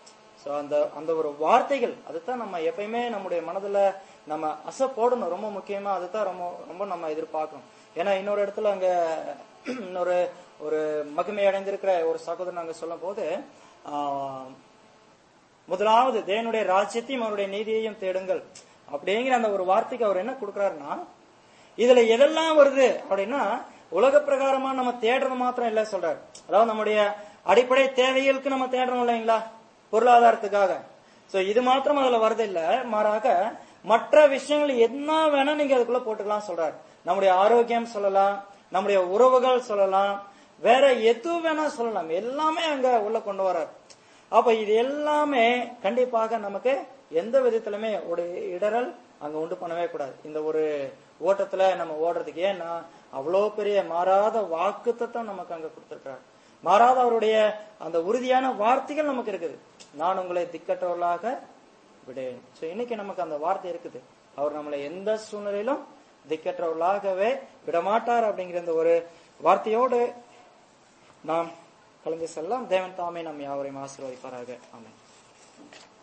சோ அந்த அந்த ஒரு வார்த்தைகள் அதுதான் நம்ம எப்பயுமே நம்முடைய மனதுல நம்ம அசை போடணும் ரொம்ப முக்கியமா அதுதான் ரொம்ப ரொம்ப நம்ம எதிர்பார்க்கணும் ஏன்னா இன்னொரு இடத்துல அங்க இன்னொரு ஒரு மகிமை அடைந்திருக்கிற ஒரு சகோதரன் அங்க சொல்லும் போது ஆஹ், முதலாவது தேவனுடைய ராஜ்யத்தையும் அவருடைய நீதியையும் தேடுங்கள் அப்படிங்கிற அந்த ஒரு வார்த்தைக்கு அவர் என்ன கொடுக்கறாருன்னா இதுல எதெல்லாம் வருது அப்படின்னா உலக பிரகாரமா நம்ம தேடுறது மாத்திரம் இல்ல சொல்றாரு அதாவது நம்முடைய அடிப்படை தேவைகளுக்கு நம்ம தேடுறோம் இல்லைங்களா பொருளாதாரத்துக்காக சோ இது மாத்திரம் அதுல வருது இல்ல மாறாக மற்ற விஷயங்கள் என்ன வேணா நீங்க அதுக்குள்ள போட்டுக்கலாம் சொல்றாரு நம்முடைய ஆரோக்கியம் சொல்லலாம் நம்முடைய உறவுகள் சொல்லலாம் வேற எது வேணா சொல்லலாம் எல்லாமே அங்க உள்ள கொண்டு வர்றாரு அப்ப இது எல்லாமே கண்டிப்பாக நமக்கு எந்த விதத்திலுமே ஒரு இடரல் அங்க உண்டு பண்ணவே கூடாது இந்த ஒரு ஓட்டத்துல நம்ம ஓடுறதுக்கு ஏன்னா அவ்வளோ பெரிய மாறாத வாக்குத்தத்தம் நமக்கு அங்க கொடுத்திருக்கிறார் மாறாத அவருடைய அந்த உறுதியான வார்த்தைகள் நமக்கு இருக்குது நான் உங்களை திக்கற்றவர்களாக விடேன் சோ இன்னைக்கு நமக்கு அந்த வார்த்தை இருக்குது அவர் நம்மளை எந்த சூழ்நிலையிலும் திக்கற்றவர்களாகவே விடமாட்டார் அப்படிங்கிற இந்த ஒரு வார்த்தையோடு நாம் கலந்து செல்லலாம் தேவன் தாமே நம் யாவரையும் ஆசீர்வதிப்பாராக ஆமென்